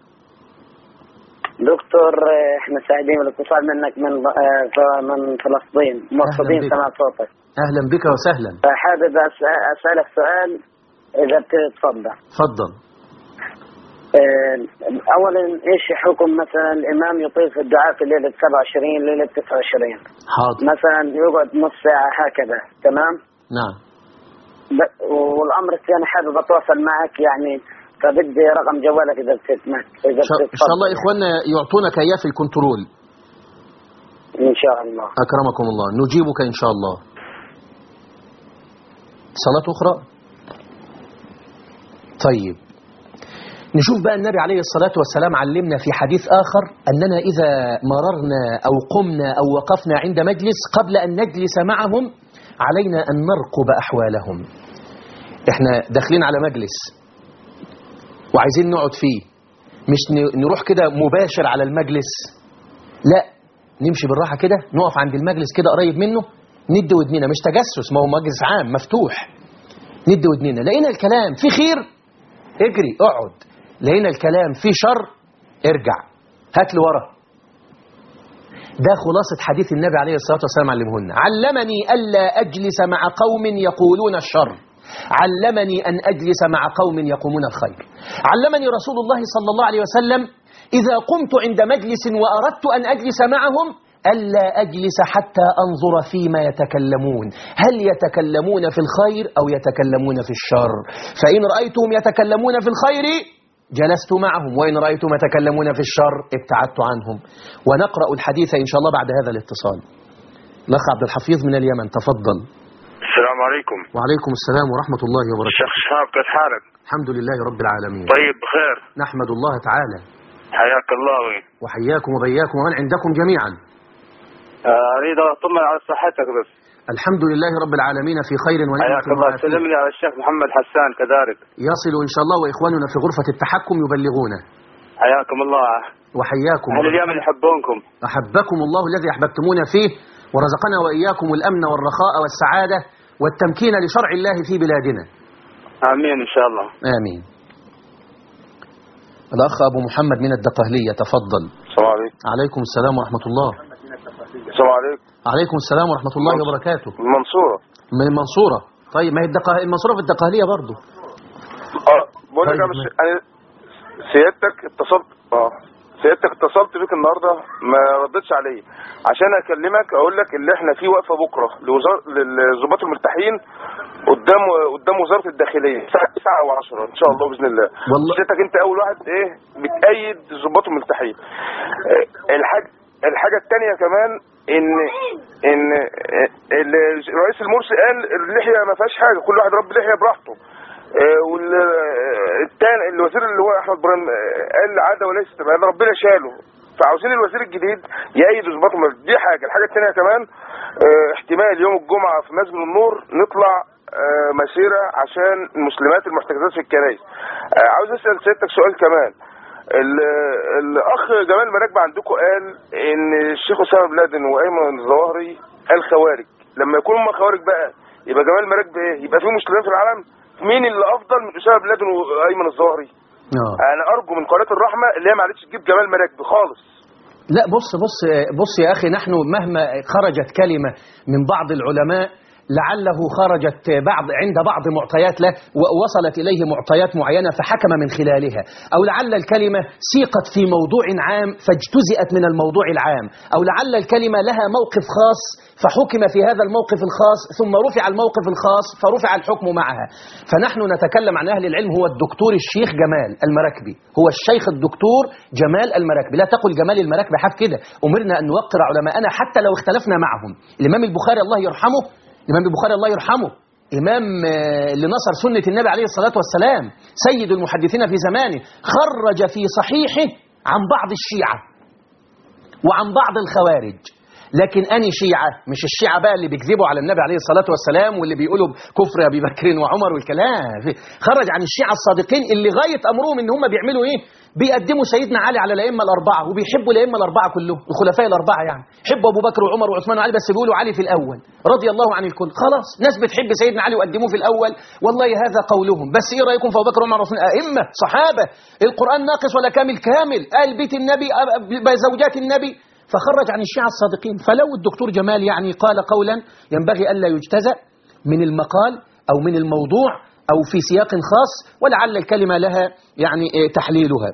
دكتور آه، احنا سعيدين بالاتصال منك من آه، ف- من فلسطين مبسوطين بك. سمع صوتك أهلا بك وسهلا فحابب أس- اسالك سؤال اذا بتتفضل تفضل آه، اولا ايش حكم مثلا الامام يطيل في الدعاء في ليله 27 ليله 29 حاضر مثلا يقعد نص ساعه هكذا تمام نعم ب- والامر الثاني حابب اتواصل معك يعني فبدي رقم جوالك اذا بتسمح اذا إن شاء- إن شاء الله بتتفضل. إخواننا يعطونك إياه في الكنترول ان شاء الله أكرمكم الله نجيبك إن شاء الله صلاة أخرى طيب نشوف بقى النبي عليه الصلاة والسلام علمنا في حديث آخر أننا إذا مررنا أو قمنا أو وقفنا عند مجلس قبل أن نجلس معهم علينا أن نرقب أحوالهم إحنا داخلين على مجلس وعايزين نقعد فيه مش ن- نروح كده مباشر على المجلس لا نمشي بالراحة كده نقف عند المجلس كده قريب منه ندي ودنينا مش تجسس ما هو مجلس عام مفتوح ندي ودنينا لقينا الكلام في خير اجري اقعد لقينا الكلام في شر ارجع هات لي ورا ده خلاصة حديث النبي عليه الصلاة والسلام علمهن علمني ألا أجلس مع قوم يقولون الشر علمني أن أجلس مع قوم يقومون الخير علمني رسول الله صلى الله عليه وسلم إذا قمت عند مجلس وأردت أن أجلس معهم ألا أجلس حتى أنظر فيما يتكلمون هل يتكلمون في الخير أو يتكلمون في الشر فإن رأيتهم يتكلمون في الخير جلست معهم وإن رأيتم يتكلمون في الشر ابتعدت عنهم ونقرأ الحديث إن شاء الله بعد هذا الاتصال الأخ عبد الحفيظ من اليمن تفضل السلام عليكم وعليكم السلام ورحمة الله وبركاته الشيخ شهاب كيف حالك؟ الحمد لله رب العالمين طيب بخير نحمد الله تعالى حياك الله وي. وحياكم وبياكم ومن عندكم جميعا آه، اريد اطمن على صحتك بس الحمد لله رب العالمين في خير حياك ونعمة الله وعافية سلم لي على الشيخ محمد حسان كذلك يصل إن شاء الله وإخواننا في غرفة التحكم يبلغونه حياكم الله وحياكم اهل اليمن يحبونكم أحبكم الله الذي أحببتمونا فيه ورزقنا وإياكم الأمن والرخاء والسعادة والتمكين لشرع الله في بلادنا امين ان شاء الله آمين الأخ أبو محمد من الدقهلية تفضل السلام عليكم عليكم السلام ورحمة الله السلام عليكم عليكم السلام ورحمة الله وبركاته المنصورة من المنصورة طيب ما هي الدقه... المنصورة في الدقهلية برضو اه بقول لك طيب، أنا مش- أنا سيادتك اتصلت اه سيادتك اتصلت بيك النهارده ما ردتش عليا عشان اكلمك اقول لك اللي احنا في وقفه بكره لوزاره للظباط المرتاحين قدام قدام وزاره الداخليه الساعه 9 او 10 ان شاء الله باذن الله والله- سيادتك انت اول واحد ايه بتأيد الظباط المرتاحين اه، الحاجه الحاجه الثانيه كمان ان ان اه، ال- الرئيس المرسي قال اللحيه ما فيهاش حاجه كل واحد رب لحيه براحته والثاني الوزير اللي هو احمد ابراهيم آه، قال عاده وليس تبعا ربنا شاله فعاوزين الوزير الجديد يأيد ظباط المرتب. دي حاجه الحاجه الثانيه كمان آه، احتمال يوم الجمعه في مسجد النور نطلع آه، مسيره عشان المسلمات المحتجزات في الكنائس آه، عاوز اسال سيادتك سؤال كمان ال- الاخ جمال مراكب عندكم قال ان الشيخ اسامه بن لادن وايمن الظواهري قال خوارج لما يكون هم خوارج بقى يبقى جمال مراكب ايه يبقى في مسلمين في العالم مين اللي افضل من اسامه بن لادن وايمن الظواهري آه. انا ارجو من قناه الرحمه اللي هي ما عادتش تجيب جمال مراكب خالص لا بص بص بص يا أخي نحن مهما خرجت كلمة من بعض العلماء لعله خرجت بعض عند بعض معطيات له ووصلت إليه معطيات معينة فحكم من خلالها أو لعل الكلمة سيقت في موضوع عام فاجتزئت من الموضوع العام أو لعل الكلمة لها موقف خاص فحكم في هذا الموقف الخاص ثم رفع الموقف الخاص فرفع الحكم معها فنحن نتكلم عن أهل العلم هو الدكتور الشيخ جمال المراكبي هو الشيخ الدكتور جمال المراكبي لا تقل جمال المراكبي حاف كده أمرنا أن نوقر علماءنا حتى لو اختلفنا معهم الإمام البخاري الله يرحمه الإمام البخاري الله يرحمه إمام آه، اللي نصر سنة النبي عليه الصلاة والسلام سيد المحدثين في زمانه خرج في صحيحه عن بعض الشيعة وعن بعض الخوارج لكن أني شيعة مش الشيعة بقى اللي بيكذبوا على النبي عليه الصلاة والسلام واللي بيقولوا كفر أبي بكر وعمر والكلام خرج عن الشيعة الصادقين اللي غاية أمرهم إن هم بيعملوا إيه بيقدموا سيدنا علي على الأئمة الأربعة وبيحبوا الأئمة الأربعة كلهم الخلفاء الأربعة يعني حبوا أبو بكر وعمر وعثمان وعلي بس بيقولوا علي في الأول رضي الله عن الكل خلاص ناس بتحب سيدنا علي وقدموه في الأول والله هذا قولهم بس إيه رأيكم في أبو بكر وعمر وعثمان أئمة صحابة القرآن ناقص ولا كامل كامل آل بيت النبي أب- زوجات النبي فخرج عن الشيعة الصادقين فلو الدكتور جمال يعني قال قولا ينبغي ألا يجتزأ من المقال أو من الموضوع أو في سياق خاص ولعل الكلمة لها يعني إيه، تحليلها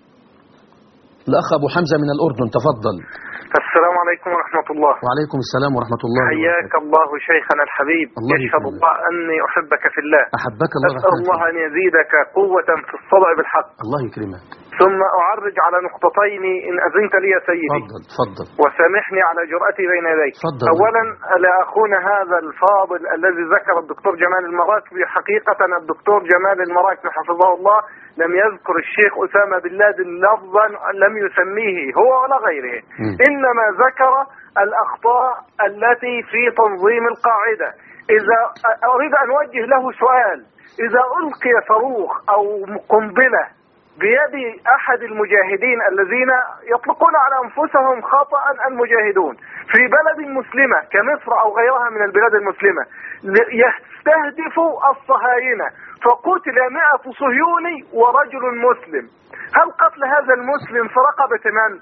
الأخ أبو حمزة من الأردن تفضل السلام عليكم ورحمة الله وعليكم السلام ورحمة الله حياك الله شيخنا الحبيب الله يشهد يكرمك. الله أني أحبك في الله أحبك الله أسأل الله رحمة أن يزيدك قوة في الصدع بالحق الله يكرمك ثم أعرج على نقطتين إن أذنت لي يا سيدي تفضل تفضل وسامحني على جرأتي بين يديك تفضل. أولا لأخونا هذا الفاضل الذي ذكر الدكتور جمال المراكبي حقيقة الدكتور جمال المراكبي حفظه الله لم يذكر الشيخ أسامة بن لادن لفظا لم يسميه هو ولا غيره مم. إنما ذكر الأخطاء التي في تنظيم القاعدة إذا أريد أن أوجه له سؤال إذا ألقي صاروخ أو قنبلة بيد أحد المجاهدين الذين يطلقون على أنفسهم خطأ المجاهدون في بلد مسلمة كمصر أو غيرها من البلاد المسلمة ل- يستهدف الصهاينة فقتل مئة صهيوني ورجل مسلم هل قتل هذا المسلم في رقبة من؟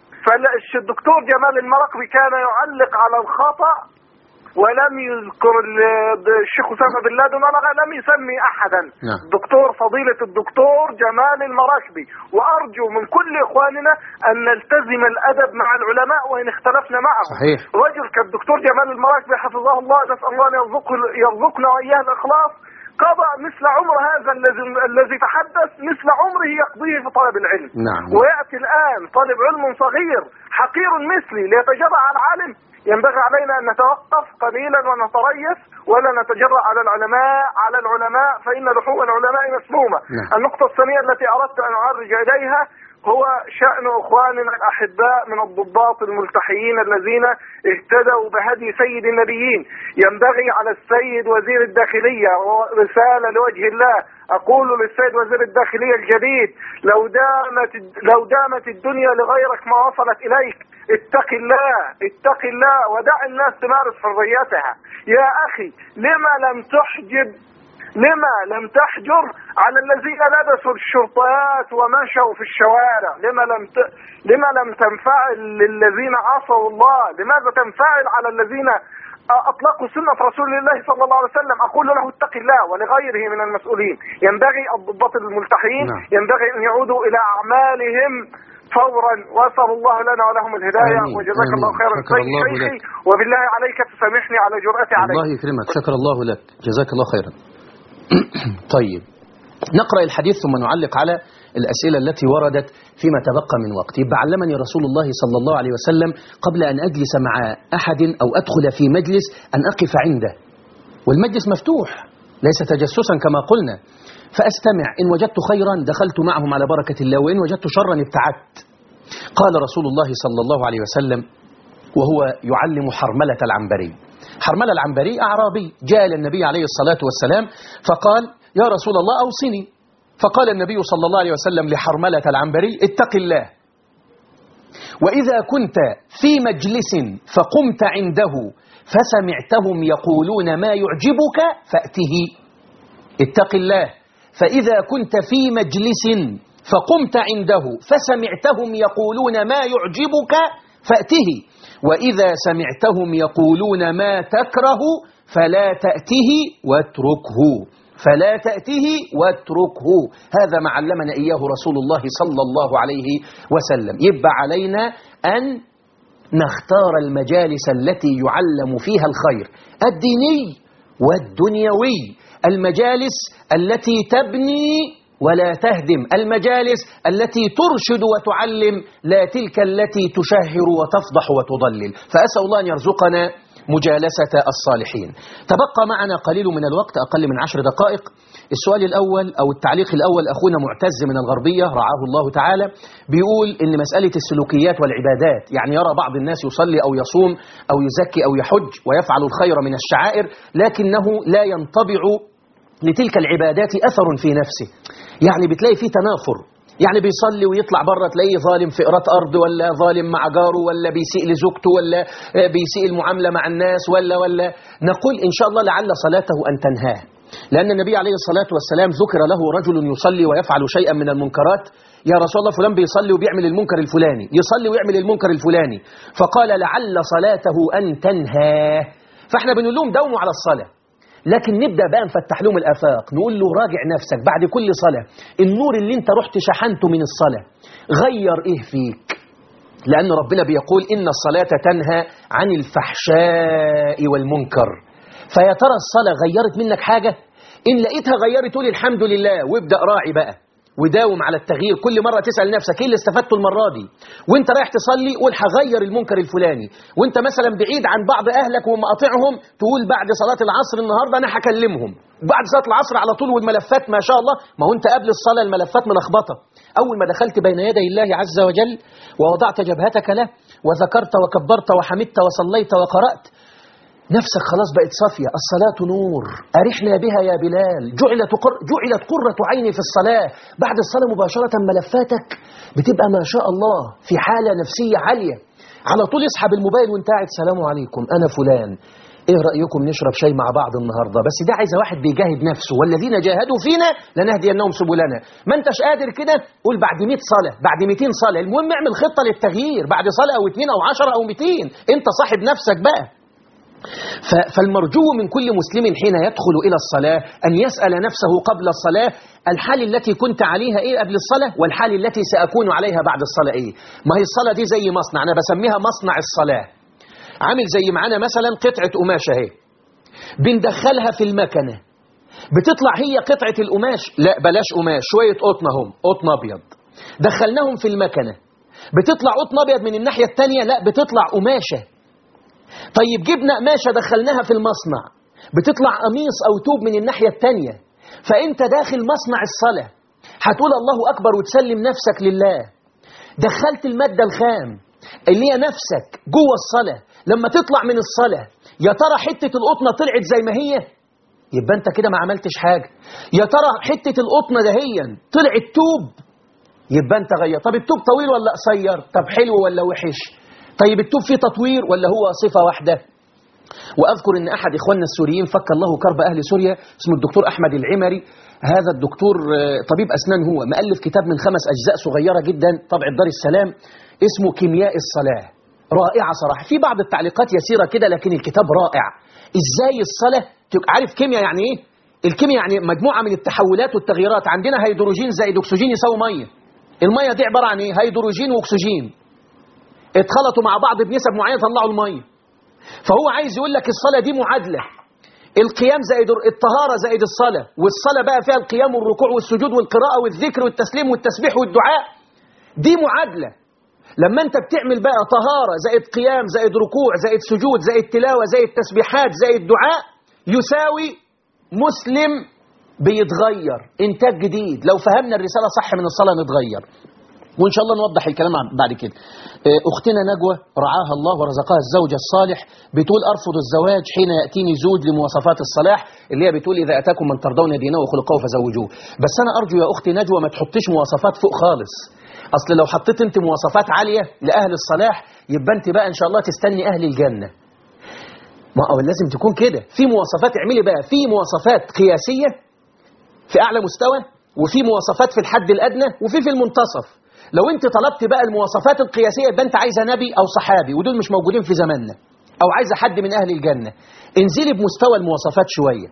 فالدكتور جمال المراقبي كان يعلق على الخطأ ولم يذكر ال- الشيخ اسامه بن لادن ولا غير- لم يسمي احدا نعم. دكتور فضيله الدكتور جمال المراكبي وارجو من كل اخواننا ان نلتزم الادب مع العلماء وان اختلفنا معهم صحيح. رجل كالدكتور جمال المراكبي حفظه الله نسال الله ان يرزقه- يرزقنا واياه الاخلاص قضى مثل عمر هذا الذي الذي تحدث مثل عمره يقضيه في طلب العلم نعم. وياتي الان طالب علم صغير حقير مثلي ليتجرأ على العالم ينبغي علينا ان نتوقف قليلا ونتريث ولا نتجرأ على العلماء على العلماء فان لحوم العلماء مسمومه. نعم. النقطه الثانيه التي اردت ان اعرج اليها هو شأن إخواننا الأحباء من الضباط الملتحيين الذين اهتدوا بهدي سيد النبيين ينبغي على السيد وزير الداخلية رسالة لوجه الله أقول للسيد وزير الداخلية الجديد لو دامت لو دامت الدنيا لغيرك ما وصلت إليك اتق الله اتق الله ودع الناس تمارس حريتها يا أخي لما لم تحجب لما لم تحجر على الذين لبسوا الشرطات ومشوا في الشوارع لما لم ت... لما لم تنفعل للذين عصوا الله لماذا تنفعل على الذين أطلقوا سنة رسول الله صلى الله عليه وسلم أقول له اتق الله ولغيره من المسؤولين ينبغي الضباط الملتحين نعم. ينبغي أن يعودوا إلى أعمالهم فورا وأسأل الله لنا ولهم الهداية آمين. وجزاك الله آمين. خيرا شكر سيد الله شيخي لك. وبالله عليك تسامحني على جرأتي عليك الله يكرمك شكر الله لك جزاك الله خيرا طيب نقرأ الحديث ثم نعلق على الأسئلة التي وردت فيما تبقى من وقت يبقى علمني رسول الله صلى الله عليه وسلم قبل أن أجلس مع أحد أو أدخل في مجلس أن أقف عنده والمجلس مفتوح ليس تجسسا كما قلنا فأستمع إن وجدت خيرا دخلت معهم على بركة الله وإن وجدت شرا ابتعدت قال رسول الله صلى الله عليه وسلم وهو يعلم حرملة العنبري حرملة العنبري أعرابي جاء إلى النبي عليه الصلاة والسلام فقال يا رسول الله أوصني فقال النبي صلى الله عليه وسلم لحرملة العنبري اتق الله وإذا كنت في مجلس فقمت عنده فسمعتهم يقولون ما يعجبك فأته اتق الله فإذا كنت في مجلس فقمت عنده فسمعتهم يقولون ما يعجبك فأته وإذا سمعتهم يقولون ما تكره فلا تأته واتركه فلا تأته واتركه هذا ما علمنا إياه رسول الله صلى الله عليه وسلم يبقى علينا أن نختار المجالس التي يعلم فيها الخير الديني والدنيوي المجالس التي تبني ولا تهدم المجالس التي ترشد وتعلم لا تلك التي تشهر وتفضح وتضلل فأسأل الله أن يرزقنا مجالسة الصالحين تبقى معنا قليل من الوقت أقل من عشر دقائق السؤال الأول أو التعليق الأول أخونا معتز من الغربية رعاه الله تعالى بيقول إن مسألة السلوكيات والعبادات يعني يرى بعض الناس يصلي أو يصوم أو يزكي أو يحج ويفعل الخير من الشعائر لكنه لا ينطبع لتلك العبادات أثر في نفسه يعني بتلاقي فيه تنافر يعني بيصلي ويطلع بره تلاقيه ظالم في قراءة أرض ولا ظالم مع جاره ولا بيسيء لزوجته ولا بيسيء المعاملة مع الناس ولا ولا نقول إن شاء الله لعل صلاته أن تنهاه لأن النبي عليه الصلاة والسلام ذكر له رجل يصلي ويفعل شيئا من المنكرات يا رسول الله فلان بيصلي وبيعمل المنكر الفلاني يصلي ويعمل المنكر الفلاني فقال لعل صلاته أن تنهاه فاحنا بنقول لهم داوموا على الصلاة لكن نبدأ بقى نفتح لهم الآفاق نقول له راجع نفسك بعد كل صلاة النور اللي انت رحت شحنته من الصلاة غير ايه فيك لأن ربنا بيقول إن الصلاة تنهى عن الفحشاء والمنكر فيا ترى الصلاة غيرت منك حاجة إن لقيتها غيرت تقول الحمد لله وابدأ راعي بقى وداوم على التغيير كل مرة تسأل نفسك ايه اللي استفدته المرة دي وانت رايح تصلي قول هغير المنكر الفلاني وانت مثلا بعيد عن بعض اهلك ومقاطعهم تقول بعد صلاة العصر النهاردة انا هكلمهم بعد صلاة العصر على طول والملفات ما شاء الله ما هو انت قبل الصلاة الملفات ملخبطة اول ما دخلت بين يدي الله عز وجل ووضعت جبهتك له وذكرت وكبرت وحمدت وصليت وقرأت نفسك خلاص بقت صافية الصلاة نور أرحنا بها يا بلال جعلت, قر... جعلت قرة عيني في الصلاة بعد الصلاة مباشرة ملفاتك بتبقى ما شاء الله في حالة نفسية عالية على طول اسحب الموبايل وانت قاعد سلام عليكم أنا فلان ايه رأيكم نشرب شاي مع بعض النهاردة بس ده عايز واحد بيجاهد نفسه والذين جاهدوا فينا لنهدينهم سبلنا ما انتش قادر كده قول بعد 100 صلاة بعد 200 صلاة المهم اعمل خطة للتغيير بعد صلاة او 2 او 10 او 200 انت صاحب نفسك بقى فالمرجو من كل مسلم حين يدخل إلى الصلاة أن يسأل نفسه قبل الصلاة الحال التي كنت عليها إيه قبل الصلاة والحال التي سأكون عليها بعد الصلاة إيه ما هي الصلاة دي زي مصنع أنا بسميها مصنع الصلاة عامل زي معانا مثلا قطعة قماشة اهي بندخلها في المكنة بتطلع هي قطعة القماش لا بلاش قماش شوية قطن اهم قطن أبيض دخلناهم في المكنة بتطلع قطن أبيض من الناحية التانية لا بتطلع قماشة طيب جبنا قماشة دخلناها في المصنع بتطلع قميص أو توب من الناحية التانية فأنت داخل مصنع الصلاة هتقول الله أكبر وتسلم نفسك لله دخلت المادة الخام اللي هي نفسك جوه الصلاة لما تطلع من الصلاة يا ترى حتة القطنة طلعت زي ما هي يبقى أنت كده ما عملتش حاجة يا ترى حتة القطنة دهيا طلعت توب يبقى أنت غير طب التوب طويل ولا قصير طب حلو ولا وحش طيب التوب فيه تطوير ولا هو صفة واحدة وأذكر أن أحد إخواننا السوريين فك الله كرب أهل سوريا اسمه الدكتور أحمد العمري هذا الدكتور آه، طبيب أسنان هو مؤلف كتاب من خمس أجزاء صغيرة جدا طبع دار السلام اسمه كيمياء الصلاة رائعة صراحة في بعض التعليقات يسيرة كده لكن الكتاب رائع إزاي الصلاة تبقى عارف كيمياء يعني إيه الكيمياء يعني مجموعة من التحولات والتغييرات عندنا هيدروجين زائد أكسجين يساوي مية المية دي عبارة عن إيه هيدروجين وأكسجين اتخلطوا مع بعض بنسب معينة طلعوا المية فهو عايز يقول لك الصلاة دي معادلة القيام زائد الطهارة زائد الصلاة والصلاة بقى فيها القيام والركوع والسجود والقراءة والذكر والتسليم والتسبيح والدعاء دي معادلة لما انت بتعمل بقى طهارة زائد قيام زائد ركوع زائد سجود زائد تلاوة زائد تسبيحات زائد دعاء يساوي مسلم بيتغير انتاج جديد لو فهمنا الرسالة صح من الصلاة نتغير وإن شاء الله نوضح الكلام بعد كده آه، أختنا نجوى رعاها الله ورزقها الزوج الصالح بتقول أرفض الزواج حين يأتيني زوج لمواصفات الصلاح اللي هي بتقول إذا أتاكم من ترضون دينه وخلقه فزوجوه بس أنا أرجو يا أختي نجوى ما تحطيش مواصفات فوق خالص أصل لو حطيت أنت مواصفات عالية لأهل الصلاح يبقى أنت بقى إن شاء الله تستني أهل الجنة ما هو لازم تكون كده في مواصفات اعملي بقى في مواصفات قياسية في أعلى مستوى وفي مواصفات في الحد الأدنى وفي في المنتصف لو انت طلبت بقى المواصفات القياسية يبقى انت عايزة نبي أو صحابي ودول مش موجودين في زماننا أو عايزة حد من أهل الجنة انزلي بمستوى المواصفات شوية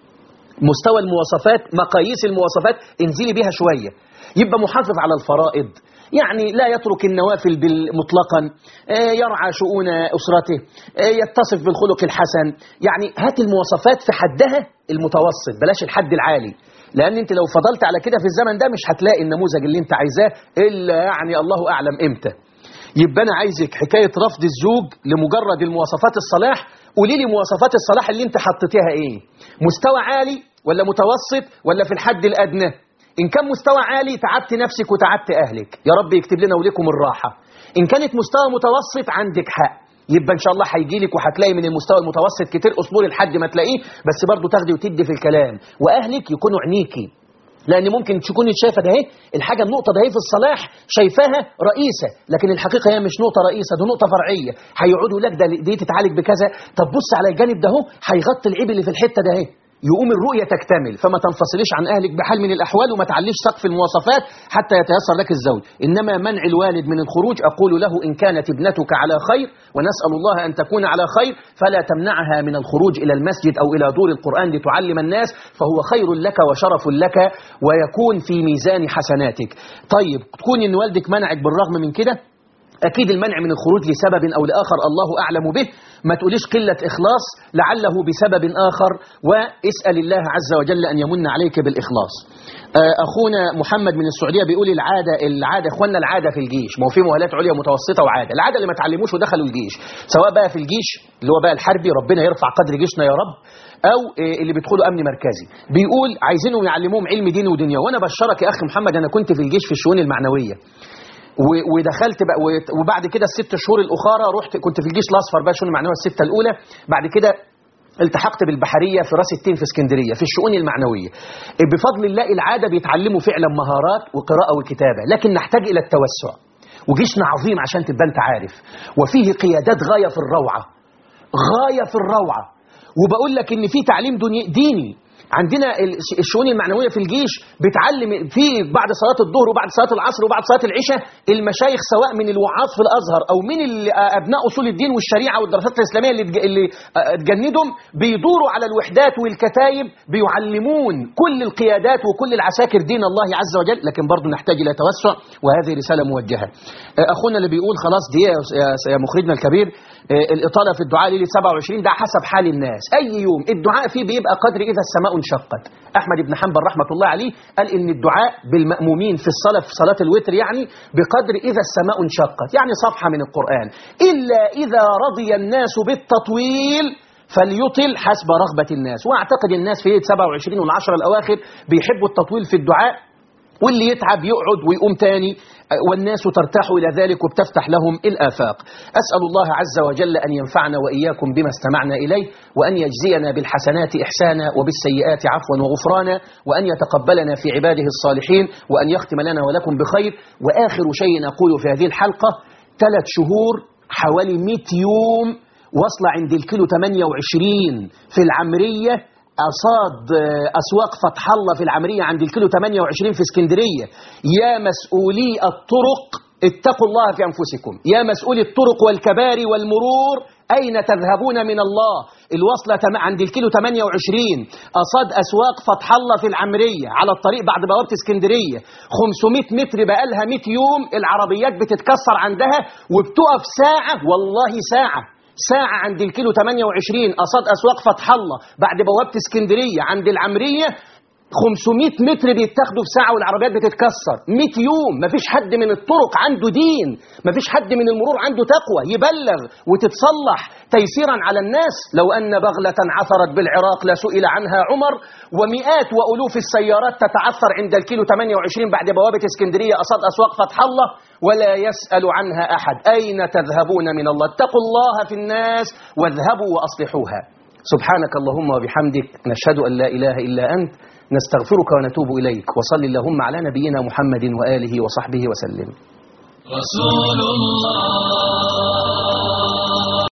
مستوى المواصفات مقاييس المواصفات انزلي بيها شوية يبقى محافظ على الفرائض يعني لا يترك النوافل بال- مطلقا آه، يرعى شؤون أسرته آه، يتصف بالخلق الحسن يعني هات المواصفات في حدها المتوسط بلاش الحد العالي لأن أنت لو فضلت على كده في الزمن ده مش هتلاقي النموذج اللي أنت عايزاه إلا يعني الله أعلم إمتى يبقى أنا عايزك حكاية رفض الزوج لمجرد المواصفات الصلاح قولي لي مواصفات الصلاح اللي أنت حطيتيها إيه مستوى عالي ولا متوسط ولا في الحد الأدنى إن كان مستوى عالي تعبت نفسك وتعبت أهلك يا رب يكتب لنا ولكم الراحة إن كانت مستوى متوسط عندك حق يبقى إن شاء الله هيجي لك وهتلاقي من المستوى المتوسط كتير اصبري لحد ما تلاقيه بس برضه تاخدي وتدي في الكلام وأهلك يكونوا عينيكي لأن ممكن تكون شايفة ده اهي الحاجة النقطة ده اهي في الصلاح شايفاها رئيسة لكن الحقيقة هي مش نقطة رئيسة دي نقطة فرعية هيقعدوا لك ده دي تتعالج بكذا طب بص على الجانب ده اهو هيغطي العيب اللي في الحتة ده اهي يقوم الرؤية تكتمل فما تنفصليش عن أهلك بحال من الأحوال وما تعليش سقف المواصفات حتى يتيسر لك الزوج إنما منع الوالد من الخروج أقول له إن كانت ابنتك على خير ونسأل الله أن تكون على خير فلا تمنعها من الخروج إلى المسجد أو إلى دور القرآن لتعلم الناس فهو خير لك وشرف لك ويكون في ميزان حسناتك طيب تكون إن والدك منعك بالرغم من كده أكيد المنع من الخروج لسبب أو لآخر الله أعلم به ما تقوليش قلة إخلاص لعله بسبب آخر واسأل الله عز وجل أن يمن عليك بالإخلاص آه، أخونا محمد من السعودية بيقول العادة العادة إخواننا العادة في الجيش ما هو في مؤهلات عليا متوسطة وعادة العادة اللي ما تعلموش ودخلوا الجيش سواء بقى في الجيش اللي هو بقى الحربي ربنا يرفع قدر جيشنا يا رب او آه، اللي بيدخلوا امن مركزي بيقول عايزينهم يعلموهم علم ديني ودنيا وانا بشرك يا اخ محمد انا كنت في الجيش في الشؤون المعنويه و- ودخلت بقى و- وبعد كده الست شهور الاخرى رحت كنت في الجيش الاصفر بقى شؤون المعنويه السته الاولى بعد كده التحقت بالبحريه في راس التين في اسكندريه في الشؤون المعنويه بفضل الله العاده بيتعلموا فعلا مهارات وقراءه وكتابه لكن نحتاج الى التوسع وجيشنا عظيم عشان تبقى انت عارف وفيه قيادات غايه في الروعه غايه في الروعه وبقول لك ان في تعليم دني- ديني عندنا الش- الشؤون المعنويه في الجيش بتعلم في بعد صلاه الظهر وبعد صلاه العصر وبعد صلاه العشاء المشايخ سواء من الوعاظ في الازهر او من ال- ابناء اصول الدين والشريعه والدراسات الاسلاميه اللي تج- اللي آه، تجندهم بيدوروا على الوحدات والكتايب بيعلمون كل القيادات وكل العساكر دين الله عز وجل لكن برضه نحتاج الى توسع وهذه رساله موجهه آه، اخونا اللي بيقول خلاص دي يا- يا- يا مخرجنا الكبير آه، الإطالة في الدعاء ليلة 27 ده حسب حال الناس أي يوم الدعاء فيه بيبقى قدر إذا السماء انشقت أحمد بن حنبل رحمة الله عليه قال إن الدعاء بالمأمومين في الصلاة في صلاة الوتر يعني بقدر إذا السماء انشقت يعني صفحة من القرآن إلا إذا رضي الناس بالتطويل فليطل حسب رغبة الناس وأعتقد الناس في ليلة 27 والعشر الأواخر بيحبوا التطويل في الدعاء واللي يتعب يقعد ويقوم تاني والناس ترتاح إلى ذلك وبتفتح لهم الآفاق أسأل الله عز وجل أن ينفعنا وإياكم بما استمعنا إليه وأن يجزينا بالحسنات إحسانا وبالسيئات عفوا وغفرانا وأن يتقبلنا في عباده الصالحين وأن يختم لنا ولكم بخير وآخر شيء أقول في هذه الحلقة ثلاث شهور حوالي 100 يوم واصلة عند الكيلو 28 في العمرية أصاد آه، أسواق فتح الله في العمرية عند الكيلو 28 في اسكندرية يا مسؤولي الطرق اتقوا الله في أنفسكم يا مسؤولي الطرق والكباري والمرور أين تذهبون من الله الوصلة تم- عند الكيلو 28 أصاد أسواق فتح الله في العمرية على الطريق بعد بوابة اسكندرية 500 متر بقالها 100 يوم العربيات بتتكسر عندها وبتقف ساعة والله ساعة ساعة عند الكيلو 28 قصاد أسواق فتح الله بعد بوابة اسكندرية عند العمرية 500 متر بيتاخدوا في ساعة والعربيات بتتكسر 100 يوم مفيش حد من الطرق عنده دين مفيش حد من المرور عنده تقوى يبلغ وتتصلح تيسيرا على الناس لو أن بغلة عثرت بالعراق لسئل عنها عمر ومئات وألوف السيارات تتعثر عند الكيلو 28 بعد بوابة اسكندرية قصاد أسواق فتح الله ولا يسأل عنها أحد أين تذهبون من الله اتقوا الله في الناس واذهبوا وأصلحوها سبحانك اللهم وبحمدك نشهد أن لا إله إلا أنت نستغفرك ونتوب إليك وصل اللهم على نبينا محمد وآله وصحبه وسلم رسول الله